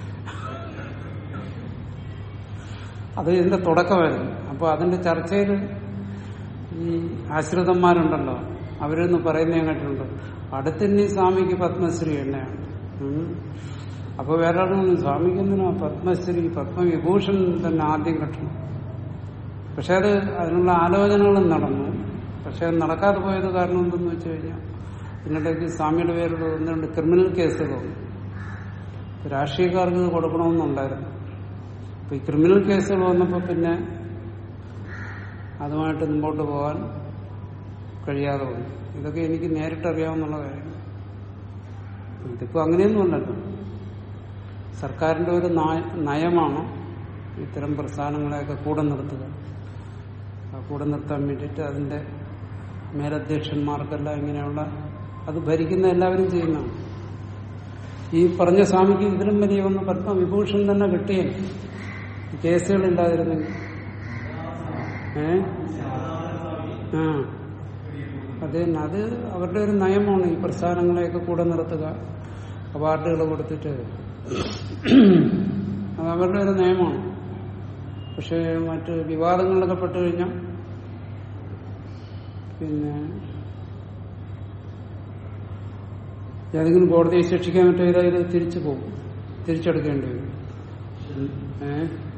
അത് ഇതിന്റെ തുടക്കമായിരുന്നു അപ്പൊ അതിന്റെ ചർച്ചയിൽ ഈ ആശ്രിതന്മാരുണ്ടല്ലോ അവരൊന്ന് പറയുന്ന ഞാൻ കേട്ടിട്ടുണ്ട് അടുത്തിനി സ്വാമിക്ക് പത്മശ്രീ തന്നെയാണ് ഉം. അപ്പൊ വേറെ ആളും സ്വാമിക്ക് എന്തിനാ പത്മശ്രീ പത്മവിഭൂഷൺ തന്നെ ആദ്യം കിട്ടണം പക്ഷെ അത് അതിനുള്ള ആലോചനകളും നടന്നു പക്ഷെ അത് നടക്കാതെ പോയത് കാരണം എന്തെന്ന് വെച്ച് കഴിഞ്ഞാൽ ഇതിനിടയ്ക്ക് സ്വാമിയുടെ പേരിൽ ഒന്ന് രണ്ട് ക്രിമിനൽ കേസുകൾ വന്നു രാഷ്ട്രീയക്കാർക്ക് ഇത് കൊടുക്കണമെന്നുണ്ടായിരുന്നു അപ്പൊ ഈ ക്രിമിനൽ കേസുകൾ വന്നപ്പോൾ പിന്നെ അതുമായിട്ട് മുമ്പോട്ട് പോകാൻ കഴിയാതെ വന്നു ഇതൊക്കെ എനിക്ക് നേരിട്ടറിയാവുന്നുള്ള കാര്യം ഇതിപ്പോ അങ്ങനെയൊന്നുമല്ലല്ലോ സർക്കാരിന്റെ ഒരു നയ- നയമാണ് ഇത്തരം പ്രസ്ഥാനങ്ങളെയൊക്കെ കൂടെ നിർത്തുക ആ കൂടെ നിർത്താൻ വേണ്ടിയിട്ട് അതിന്റെ മേലധ്യക്ഷന്മാർക്കെല്ലാം ഇങ്ങനെയുള്ള അത് ഭരിക്കുന്ന എല്ലാവരും ചെയ്യുന്നതാണ് ഈ പറഞ്ഞ സ്വാമിക്ക് ഇതിലും വലിയ ഒന്ന് പത്മവിഭൂഷൺ തന്നെ കിട്ടിയേ ഈ കേസുകളില്ലാതിരുന്നെങ്കിൽ ഏ ആ അത് തന്നെ അത് അവരുടെ ഒരു നയമാണ് ഈ പ്രസ്ഥാനങ്ങളെയൊക്കെ കൂടെ നിർത്തുക അവാർഡുകൾ കൊടുത്തിട്ട് അത് അവരുടെ ഒരു നയമാണ് പക്ഷെ മറ്റ് വിവാദങ്ങളിലൊക്കെ പെട്ടു കഴിഞ്ഞാൽ പിന്നെ ഏതെങ്കിലും കോടതിയെ ശിക്ഷിക്കാൻ പറ്റില്ല ഇത് തിരിച്ചു പോകും തിരിച്ചെടുക്കേണ്ടി വരും ഉം. ഏ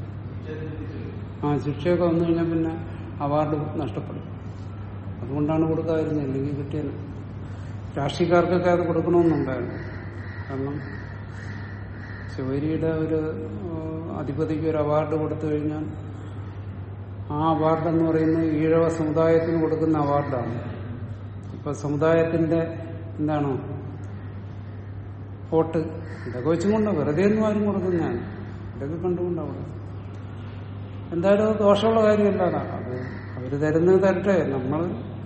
ആ ശിക്ഷയൊക്കെ വന്നു കഴിഞ്ഞാൽ പിന്നെ അവാർഡ് നഷ്ടപ്പെടും അതുകൊണ്ടാണ് കൊടുക്കാതിരുന്നത് അല്ലെങ്കിൽ കിട്ടിയത് രാഷ്ട്രീയക്കാർക്കൊക്കെ അത് കൊടുക്കണമെന്നുണ്ടായിരുന്നു കാരണം ശിവരിയുടെ ഒരു ഏഹ്, അധിപതിക്ക് ഒരു അവാർഡ് കൊടുത്തു കഴിഞ്ഞാൽ ആ അവാർഡ് എന്ന് പറയുന്നത് ഈഴവ സമുദായത്തിന് കൊടുക്കുന്ന അവാർഡാണ് ഇപ്പൊ സമുദായത്തിന്റെ എന്താണ് വോട്ട് ഇതൊക്കെ വെച്ചും കൊണ്ട് വെറുതെ ഒന്നും ആരും കൊടുക്കുന്നതാണ് ഇതൊക്കെ കണ്ടുകൊണ്ടാണ് എന്തായാലും അത് ദോഷമുള്ള കാര്യമല്ല അതാണ് അത് അവര് തരുന്നത് തരട്ടെ നമ്മൾ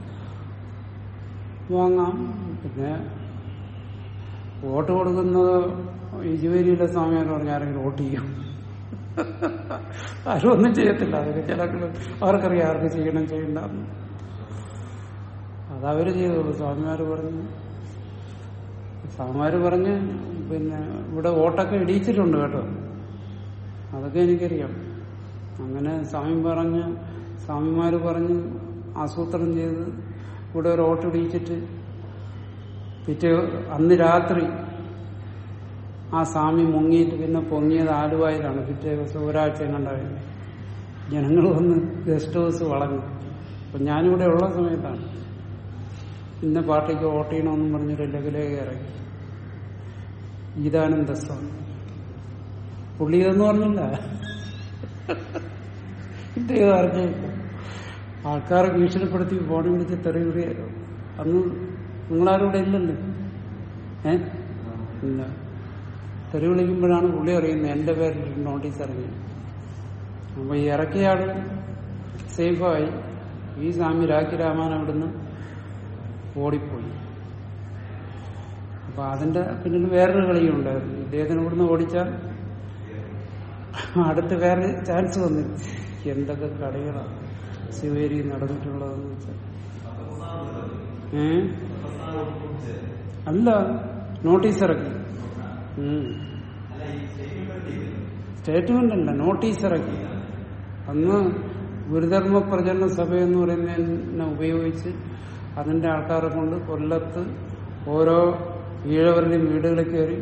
വാങ്ങാം പിന്നെ വോട്ട് കൊടുക്കുന്നത് ഈ ജുവേലിയിലെ സ്വാമിയാർ പറഞ്ഞ ആരെങ്കിലും വോട്ട് ചെയ്യും ആരും ഒന്നും ചെയ്യത്തില്ല അതൊക്കെ ചില അവർക്കറിയാം ആർക്ക് ചെയ്യണം ചെയ്യണ്ട അതവര് ചെയ്തോളൂ സ്വാമിമാര് പറഞ്ഞു സ്വാമിമാര് പറഞ്ഞ് പിന്നെ ഇവിടെ വോട്ടൊക്കെ ഇടിയിച്ചിട്ടുണ്ട് കേട്ടോ അതൊക്കെ എനിക്കറിയാം അങ്ങനെ സ്വാമി പറഞ്ഞ് സ്വാമിമാര് പറഞ്ഞ് ആസൂത്രണം ചെയ്ത് ഇവിടെ ഒരു വോട്ട് ഇടിയിച്ചിട്ട് പിറ്റേ അന്ന് രാത്രി ആ സ്വാമി മുങ്ങിയിട്ട് പിന്നെ പൊങ്ങിയത് ആലുവായിലാണ് പിറ്റേ ദിവസം ഒരാഴ്ച കണ്ടായി ജനങ്ങൾ വന്ന് ഗസ്റ്റ് ഹൗസ് വളഞ്ഞു അപ്പൊ ഞാനിവിടെ ഉള്ള സമയത്താണ് ഇന്ന പാർട്ടിക്ക് വോട്ട് ചെയ്യണമെന്നും പറഞ്ഞൊരു ലഘുലേഖ ഇറങ്ങി ഗീതാനന്ദ സ്വാമി പുള്ളി ഇതെന്ന് പറഞ്ഞില്ല ഇദ്ദേഹം അറിഞ്ഞില്ല ആൾക്കാരെ ഭീഷണിപ്പെടുത്തി ഫോണിൽ വിളിച്ച് തെറി വിളിയായിരുന്നു അന്ന് നിങ്ങളാരും ഇവിടെ ഇല്ലല്ലോ ഏ ഇല്ല തെറി വിളിക്കുമ്പോഴാണ് പുള്ളി അറിയുന്നത് എന്റെ പേരിൽ നോട്ടീസ് ഇറങ്ങി അപ്പൊ ഈ ഇറക്കിയ ആള് സേഫായി ഈ സ്വാമി രാഖി രാമാൻ അവിടുന്ന് ഓടിപ്പോയി അപ്പൊ അതിന്റെ പിന്നിൽ വേറൊരു കളിയുണ്ടായിരുന്നു ഇദ്ദേഹത്തിന് ഇവിടുന്ന് ഓടിച്ചാൽ അടുത്ത് വേറെ ചാൻസ് വന്നു എന്തൊക്കെ കളികളാണ് ശിവേരി നടന്നിട്ടുള്ളതെന്ന് വെച്ചാൽ ഏ അല്ല നോട്ടീസ് ഇറക്കി ഉം. സ്റ്റേറ്റ്മെന്റ് അല്ല നോട്ടീസ് ഇറക്കി അന്ന് ഗുരുധർമ്മ പ്രചരണ സഭ എന്ന് പറയുന്നതിനെ ഉപയോഗിച്ച് അതിന്റെ ആൾക്കാരെ കൊണ്ട് കൊല്ലത്ത് ഓരോ ഈഴവരുടെയും വീടുകളിൽ കയറി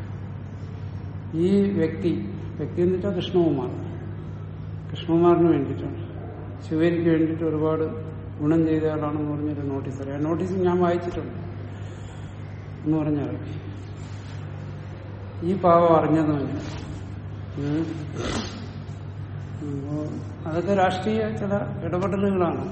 ഈ വ്യക്തി വ്യക്തി എന്ന് വെച്ചാൽ കൃഷ്ണകുമാർ കൃഷ്ണകുമാറിന് വേണ്ടിയിട്ടാണ് ശിവരിക്ക് വേണ്ടിയിട്ട് ഒരുപാട് ഗുണം ചെയ്ത ആളാണെന്ന് പറഞ്ഞൊരു നോട്ടീസ് അറിയാം നോട്ടീസ് ഞാൻ വായിച്ചിട്ടുണ്ട് എന്ന് പറഞ്ഞാൽ ഈ പാവം അറിഞ്ഞതുമില്ല ഉം. അപ്പോ അതൊക്കെ രാഷ്ട്രീയ ചില ഇടപെടലുകളാണ്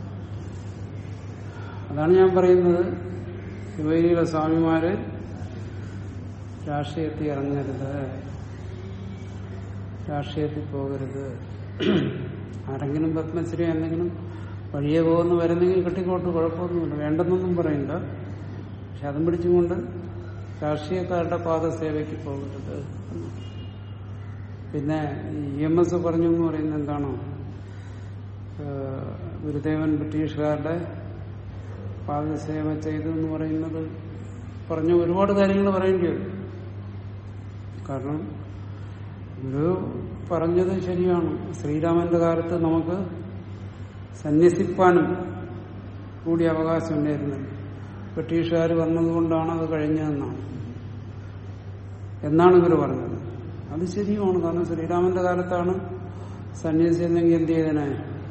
അതാണ് ഞാൻ പറയുന്നത് ശിവഗിരിയിലെ സ്വാമിമാര് രാഷ്ട്രീയത്തിൽ ഇറങ്ങരുത് രാഷ്ട്രീയത്തിൽ പോകരുത് ആരെങ്കിലും പത്മശ്രീ എന്തെങ്കിലും വഴിയെ പോകുന്ന വരുന്നെങ്കിൽ കെട്ടിക്കോട്ട് കുഴപ്പമൊന്നുമില്ല വേണ്ടെന്നൊന്നും പറയണ്ട പക്ഷെ അതും പിടിച്ചുകൊണ്ട് രാഷ്ട്രീയക്കാരുടെ പാദസേവയ്ക്ക് പോകരുത് എന്ന്. പിന്നെ ഇ എം എസ് പറഞ്ഞു എന്ന് പറയുന്നത് എന്താണോ ഏഹ് ഗുരുദേവൻ ബ്രിട്ടീഷുകാരുടെ പാദസേവ ചെയ്തു എന്ന് പറയുന്നത് പറഞ്ഞ ഒരുപാട് കാര്യങ്ങൾ പറയേണ്ടി വരും കാരണം ഗുരു പറഞ്ഞത് ശരിയാണ് ശ്രീരാമന്റെ കാലത്ത് നമുക്ക് സന്യസിപ്പാനും കൂടി അവകാശം ഉണ്ടായിരുന്നത് ബ്രിട്ടീഷുകാർ വന്നതുകൊണ്ടാണ് അത് കഴിഞ്ഞതെന്നാണ് എന്നാണ് ഇവർ പറഞ്ഞത് അത് ശരിയുമാണ് കാരണം ശ്രീരാമന്റെ കാലത്താണ് സന്യസിച്ചെങ്കിൽ എന്ത് ചെയ്തനെ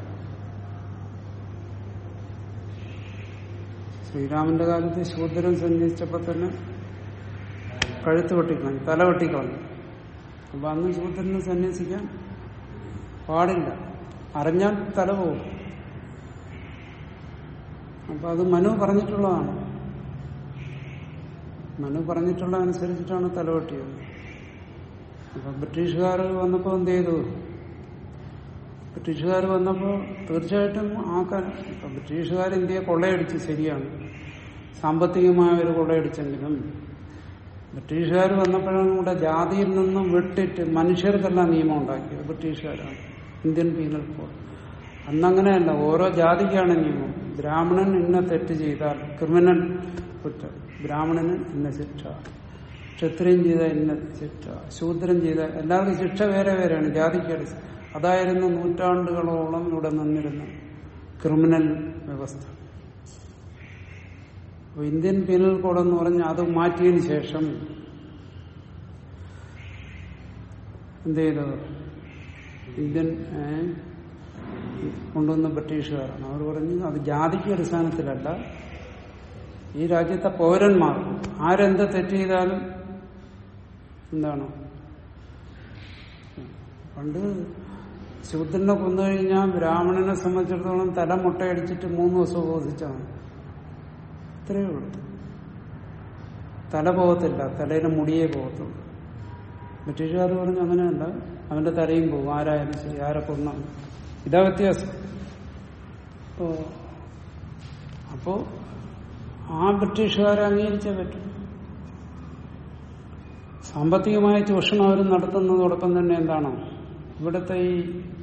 ശ്രീരാമന്റെ കാലത്ത് ശൂദ്രൻ സന്യസിച്ചപ്പോ തന്നെ കഴുത്ത് വെട്ടിക്കളഞ്ഞു തല വെട്ടിക്കളഞ്ഞു അപ്പൊ അന്ന് ശൂദ്രന് സന്യസിക്കാൻ പാടില്ല അറിഞ്ഞാൽ തല പോകും അപ്പൊ അത് മനു പറഞ്ഞിട്ടുള്ളതാണ് മനു പറഞ്ഞിട്ടുള്ള അനുസരിച്ചിട്ടാണ് തലവെട്ടിയത് അപ്പൊ ബ്രിട്ടീഷുകാർ വന്നപ്പോ എന്ത് ചെയ്തു ബ്രിട്ടീഷുകാർ വന്നപ്പോ തീർച്ചയായിട്ടും ആക്കാൻ ഇപ്പൊ ബ്രിട്ടീഷുകാർ ഇന്ത്യയെ കൊള്ളയടിച്ച് ശരിയാണ് സാമ്പത്തികമായ ഒരു കൊള്ളയടിച്ചെങ്കിലും ബ്രിട്ടീഷുകാർ വന്നപ്പോഴാണ് ഇവിടെ ജാതിയിൽ നിന്നും വിട്ടിട്ട് മനുഷ്യർക്കെല്ലാം നിയമം ഉണ്ടാക്കിയത് ബ്രിട്ടീഷുകാരാണ് ഇന്ത്യൻ പീനൽ കോഡ് അന്നങ്ങനെയല്ല ഓരോ ജാതിക്കാണ് നിയമം ബ്രാഹ്മണൻ ഇന്ന തെറ്റ് ചെയ്താൽ ക്രിമിനൽ കുറ്റം ബ്രാഹ്മണന് ഇന്ന ശിക്ഷ ക്ഷത്രിയൻ ചെയ്ത ഇന്ന ശിക്ഷ ശൂദ്രൻ ചെയ്ത എല്ലാവർക്കും ശിക്ഷ വേറെ വേറെയാണ് ജാതിക്ക് അടിസ്ഥാനം അതായിരുന്നു നൂറ്റാണ്ടുകളോളം ഇവിടെ നിന്നിരുന്ന ക്രിമിനൽ വ്യവസ്ഥ അപ്പൊ ഇന്ത്യൻ പീനൽ കോഡ് എന്ന് പറഞ്ഞാൽ അത് മാറ്റിയതിന് ശേഷം എന്ത് ചെയ്തു ഇന്ത്യൻ ഏ, കൊണ്ടുവന്ന ബ്രിട്ടീഷുകാരാണ് അവർ പറഞ്ഞു അത് ജാതിക്ക് അടിസ്ഥാനത്തിലല്ല ഈ രാജ്യത്തെ പൗരന്മാർ ആരെന്ത് തെറ്റ് ചെയ്താലും എന്താണ് പണ്ട് ശൂദ്രനെ കൊന്നു കഴിഞ്ഞാൽ ബ്രാഹ്മണനെ സംബന്ധിച്ചിടത്തോളം തല മുട്ടയടിച്ചിട്ട് മൂന്ന് ദിവസം ഉപവസിച്ചാണ് ഇത്രയേ ഉള്ളൂ തല പോകത്തില്ല തലയിലെ മുടിയേ പോകത്തുള്ളൂ ബ്രിട്ടീഷുകാർ പറഞ്ഞു അങ്ങനെയല്ല അവന്റെ തലയും പോകും ആരായാലും ശരി ആരെ കൊന്ന ഇതാ വ്യത്യാസം അപ്പോ അപ്പോ ആ ബ്രിട്ടീഷുകാരെ അംഗീകരിച്ചേ പറ്റും സാമ്പത്തികമായ ചൂഷണം അവർ നടത്തുന്നതോടൊപ്പം തന്നെ എന്താണ് ഇവിടുത്തെ ഈ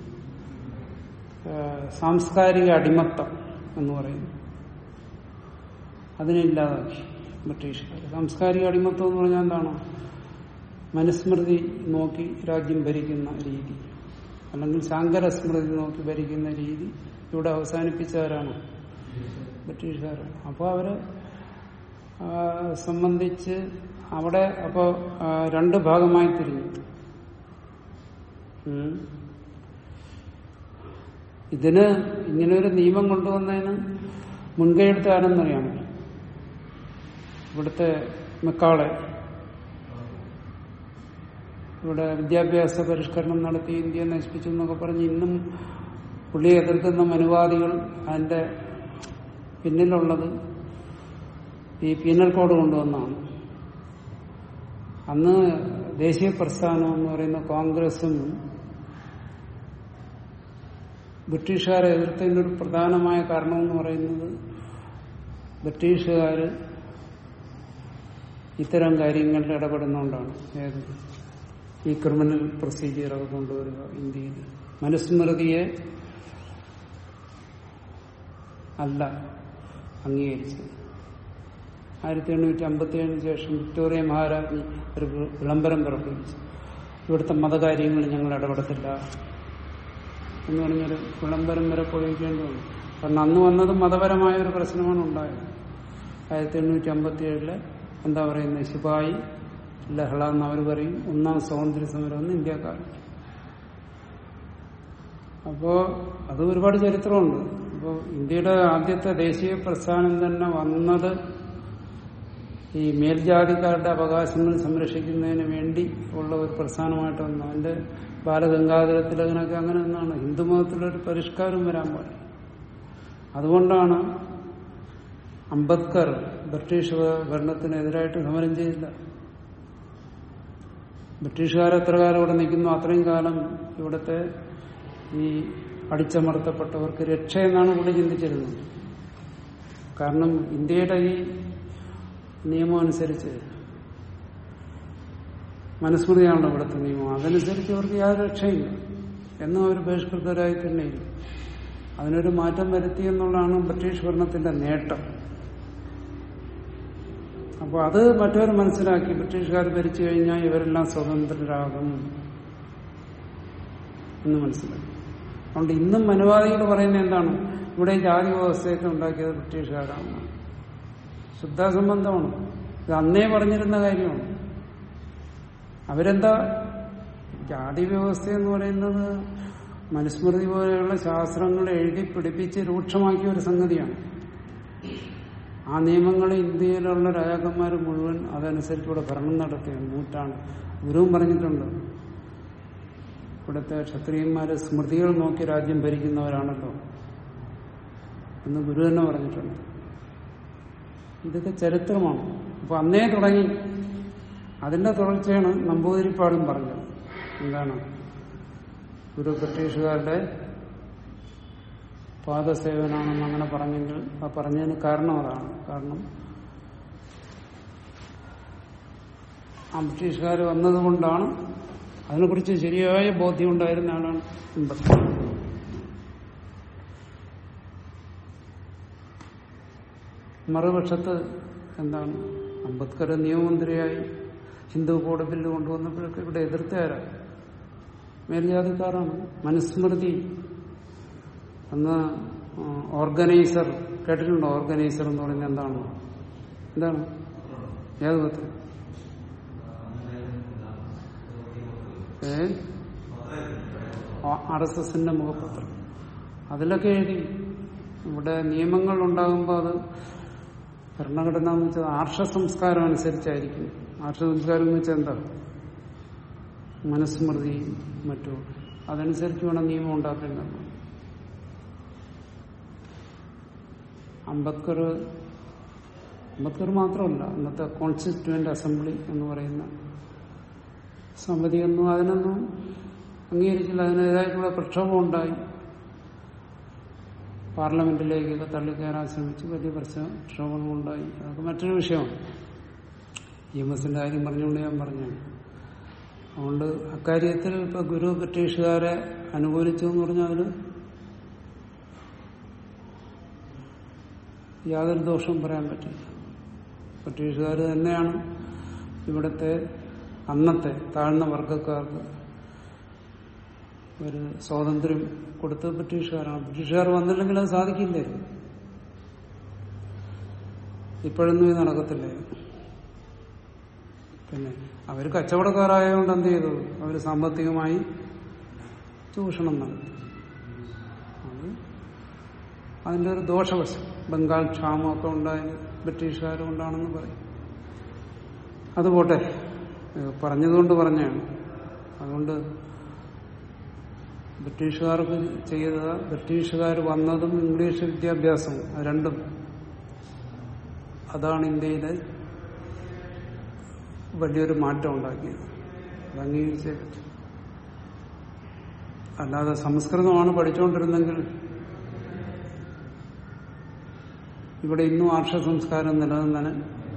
ആ, സാംസ്കാരിക അടിമത്തം എന്ന് പറയുന്നു അതിനില്ലാതാക്കി ബ്രിട്ടീഷുകാർ സാംസ്കാരിക അടിമത്തം എന്ന് പറഞ്ഞാൽ എന്താണ് മനുസ്മൃതി നോക്കി രാജ്യം ഭരിക്കുന്ന രീതി അല്ലെങ്കിൽ ശാങ്കര സ്മൃതി നോക്കി ഭരിക്കുന്ന രീതി ഇവിടെ അവസാനിപ്പിച്ചവരാണ് ബ്രിട്ടീഷുകാരാണ് അപ്പോൾ അവരെ ആ, സംബന്ധിച്ച് അവിടെ അപ്പോ ആ, രണ്ട് ഭാഗമായി തിരിഞ്ഞു ഉം. ഇതിന് ഇങ്ങനെ ഒരു നിയമം കൊണ്ടുവന്നതിന് മുൻകൈ എടുത്ത ആരെന്നറിയാമോ ഇവിടുത്തെ മെക്കാളെ ഇവിടെ വിദ്യാഭ്യാസ പരിഷ്കരണം നടത്തി ഇന്ത്യ നശിപ്പിച്ചു എന്നൊക്കെ പറഞ്ഞ് ഇന്നും പുള്ളിയെ എതിർക്കുന്ന മനുവാദികൾ അതിന്റെ പിന്നിലുള്ളത് ഈ പീനൽ കോഡ് കൊണ്ടുവന്നാണ് അന്ന് ദേശീയ പ്രസ്ഥാനം എന്ന് പറയുന്ന കോൺഗ്രസും ബ്രിട്ടീഷുകാരെ എതിർത്തതിന്റെ ഒരു പ്രധാനമായ കാരണം എന്ന് പറയുന്നത് ബ്രിട്ടീഷുകാർ ഇത്തരം കാര്യങ്ങളിൽ ഇടപെടുന്നതുകൊണ്ടാണ് ഏത് ഈ ക്രിമിനൽ പ്രൊസീജിയറൊക്കെ കൊണ്ടുവരിക ഇന്ത്യയിൽ മനുസ്മൃതിയെ അല്ല അംഗീകരിച്ചത് ആയിരത്തി എണ്ണൂറ്റി അമ്പത്തി ഏഴിന് ശേഷം വിക്ടോറിയ മഹാരാജ്ഞി ഒരു വിളംബരം പുറപ്പെടുവിച്ചു ഇവിടുത്തെ മതകാര്യങ്ങൾ ഞങ്ങൾ ഇടപെടത്തില്ല എന്ന് പറഞ്ഞൊരു വിളംബരം വരെ പ്രയോഗിക്കേണ്ടി വന്നു കാരണം അന്ന് വന്നത് മതപരമായ ഒരു പ്രശ്നമാണ് ഉണ്ടായത് ആയിരത്തി എണ്ണൂറ്റി അമ്പത്തി ഏഴില് എന്താ പറയുന്നത് ശിപായി ലഹള എന്ന് അവർ പറയും ഒന്നാം സ്വാതന്ത്ര്യ സമരം എന്ന് ഇന്ത്യക്കാർ അപ്പോ അത് ഒരുപാട് ചരിത്രമുണ്ട് അപ്പോൾ ഇന്ത്യയുടെ ആദ്യത്തെ ദേശീയ പ്രസ്ഥാനം തന്നെ വന്നത് ഈ മേൽജാതിക്കാരുടെ അവകാശങ്ങൾ സംരക്ഷിക്കുന്നതിന് വേണ്ടി ഉള്ള ഒരു പ്രസ്ഥാനമായിട്ട് വന്നു അതിന്റെ ബാലഗംഗാധര തിലകനൊക്കെ അങ്ങനെ ഒന്നാണ് ഹിന്ദുമതത്തിലൊരു പരിഷ്കാരം വരാൻ പാടില്ല അതുകൊണ്ടാണ് അംബേദ്കർ ബ്രിട്ടീഷ് ഭരണത്തിനെതിരായിട്ട് സമരം ചെയ്തില്ല ബ്രിട്ടീഷുകാർ എത്ര കാലം ഇവിടെ നിൽക്കുന്നു അത്രയും കാലം ഇവിടുത്തെ ഈ അടിച്ചമർത്തപ്പെട്ടവർക്ക് രക്ഷയെന്നാണ് പുള്ളി ചിന്തിച്ചിരുന്നത് കാരണം ഇന്ത്യയുടെ ഈ നിയമം അനുസരിച്ച് മനുസ്മൃതിയാണല്ലോ ഇവിടുത്തെ നിയമം അതനുസരിച്ച് അവർക്ക് യാതൊരു രക്ഷയില്ല എന്നും അവർ ബഹിഷ്കൃതരായി തന്നെയില്ല അതിനൊരു മാറ്റം വരുത്തി എന്നുള്ളതാണ് ബ്രിട്ടീഷ് ഭരണത്തിന്റെ നേട്ടം അപ്പോൾ അത് മറ്റവർ മനസ്സിലാക്കി ബ്രിട്ടീഷുകാർ ഭരിച്ചു കഴിഞ്ഞാൽ ഇവരെല്ലാം സ്വതന്ത്രരാകും എന്ന് മനസ്സിലാക്കി അതുകൊണ്ട് ഇന്നും മനുവാദികൾ പറയുന്നത് എന്താണ് ഇവിടെ ജാതി വ്യവസ്ഥയൊക്കെ ഉണ്ടാക്കിയത് ബ്രിട്ടീഷുകാരാണ് ശുദ്ധാസംബന്ധമാണ് ഇത് അന്നേ പറഞ്ഞിരുന്ന കാര്യമാണ് അവരെന്താ ജാതി വ്യവസ്ഥ എന്ന് പറയുന്നത് മനുസ്മൃതി പോലെയുള്ള ശാസ്ത്രങ്ങൾ എഴുതി പിടിപ്പിച്ച് രൂക്ഷമാക്കിയ ഒരു സംഗതിയാണ് ആ നിയമങ്ങൾ ഇന്ത്യയിലുള്ള രാജാക്കന്മാർ മുഴുവൻ അതനുസരിച്ച് ഇവിടെ ഭരണം നടത്തിയാണ് നൂറ്റാണ്ട് ഗുരുവും പറഞ്ഞിട്ടുണ്ട് ഇവിടുത്തെ ക്ഷത്രിയന്മാര് സ്മൃതികൾ നോക്കി രാജ്യം ഭരിക്കുന്നവരാണല്ലോ എന്ന് ഗുരു തന്നെ പറഞ്ഞിട്ടുണ്ട് ഇതൊക്കെ ചരിത്രമാണ് അപ്പൊ അന്നേ തുടങ്ങി അതിന്റെ തുടർച്ചയാണ് നമ്പൂതിരിപ്പാടും പറഞ്ഞത് എന്താണ് ഗുരു ബ്രിട്ടീഷുകാരുടെ പാദസേവനാണെന്ന് അങ്ങനെ പറഞ്ഞെങ്കിൽ ആ പറഞ്ഞതിന് കാരണം അതാണ് കാരണം ആ ബ്രിട്ടീഷുകാർ വന്നതുകൊണ്ടാണ് അതിനെക്കുറിച്ച് ശരിയായ ബോധ്യം ഉണ്ടായിരുന്ന ആളാണ് അംബേദ്കർ മറുപക്ഷത്ത് എന്താണ് അംബേദ്കർ നിയമമന്ത്രിയായി ഹിന്ദു കോഡ് ബില്ല് കൊണ്ടുവന്നപ്പോഴൊക്കെ ഇവിടെ എതിർത്താരാ മേൽജാതിക്കാരാണ് മനുസ്മൃതി അന്ന് ഓർഗനൈസർ കേട്ടിട്ടുണ്ടോ ഓർഗനൈസർ എന്ന് പറയുന്നത് എന്താണ് എന്താണ് ഏത് പത്രം ഏ ആർ എസ് എസിന്റെ മുഖപത്രം അതിലൊക്കെ എഴുതി ഇവിടെ നിയമങ്ങൾ ഉണ്ടാകുമ്പോൾ അത് ഭരണഘടന എന്ന് വെച്ചാൽ ആർഷ സംസ്കാരം അനുസരിച്ചായിരിക്കും ആർഷ സംസ്കാരം എന്ന് വെച്ചാൽ എന്താ മനുസ്മൃതി മറ്റും അതനുസരിച്ച് വേണം നിയമം ഉണ്ടാക്കേണ്ടത് അംബേദ്കർ അംബേദ്കർ മാത്രമല്ല അന്നത്തെ കോൺസ്റ്റിറ്റ്യൂവന്റ് അസംബ്ലി എന്ന് പറയുന്ന സമിതിയൊന്നും അതിനൊന്നും അംഗീകരിച്ചില്ല അതിനേതായിട്ടുള്ള പ്രക്ഷോഭം ഉണ്ടായി പാർലമെന്റിലേക്കൊക്കെ തള്ളിക്കയറാൻ ശ്രമിച്ചു വലിയ പ്രക്ഷോഭങ്ങളുണ്ടായി അതൊക്കെ മറ്റൊരു വിഷയമാണ് ഇ എം എസിന്റെ കാര്യം പറഞ്ഞുകൊണ്ട് ഞാൻ പറഞ്ഞു അതുകൊണ്ട് അക്കാര്യത്തിൽ ഇപ്പൊ ഗുരു ബ്രിട്ടീഷുകാരെ അനുകൂലിച്ചു എന്ന് പറഞ്ഞാൽ അതിൽ യാതൊരു ദോഷവും പറയാൻ പറ്റില്ല ബ്രിട്ടീഷുകാർ തന്നെയാണ് ഇവിടുത്തെ അന്നത്തെ താഴ്ന്ന വർഗക്കാർക്ക് ഒരു സ്വാതന്ത്ര്യം കൊടുത്ത് ബ്രിട്ടീഷുകാരാണ് ബ്രിട്ടീഷുകാർ വന്നില്ലെങ്കിൽ അത് സാധിക്കില്ലായിരുന്നു ഇപ്പോഴൊന്നും ഇത് നടക്കത്തില്ലേ പിന്നെ അവർ കച്ചവടക്കാരായതുകൊണ്ട് എന്ത് ചെയ്തു അവർ സാമ്പത്തികമായി ചൂഷണം നടത്തി അത് അതിന്റെ ഒരു ദോഷവശം ബംഗാൾ ക്ഷാമമൊക്കെ ഉണ്ടായത് ബ്രിട്ടീഷുകാർ കൊണ്ടാണെന്ന് പറയും അത് പോട്ടെ പറഞ്ഞതുകൊണ്ട് പറഞ്ഞാണ് അതുകൊണ്ട് ബ്രിട്ടീഷുകാർക്ക് ചെയ്തത് ബ്രിട്ടീഷുകാർ വന്നതും ഇംഗ്ലീഷ് വിദ്യാഭ്യാസവും അത് രണ്ടും അതാണ് ഇന്ത്യയിലെ വലിയൊരു മാറ്റം ഉണ്ടാക്കിയത് അത് അംഗീകരിച്ചേ പറ്റും അല്ലാതെ സംസ്കൃതമാണ് പഠിച്ചുകൊണ്ടിരുന്നെങ്കിൽ ഇവിടെ ഇന്നും ആർഷ സംസ്കാരം നിലനിന്നനെ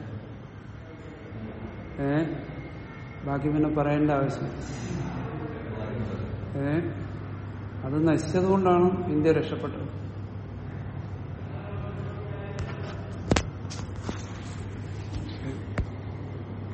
ഏ ബാക്കി പിന്നെ പറയേണ്ട ആവശ്യം ഏ അത് നശിച്ചതുകൊണ്ടാണ് ഇന്ത്യ രക്ഷപ്പെട്ടത്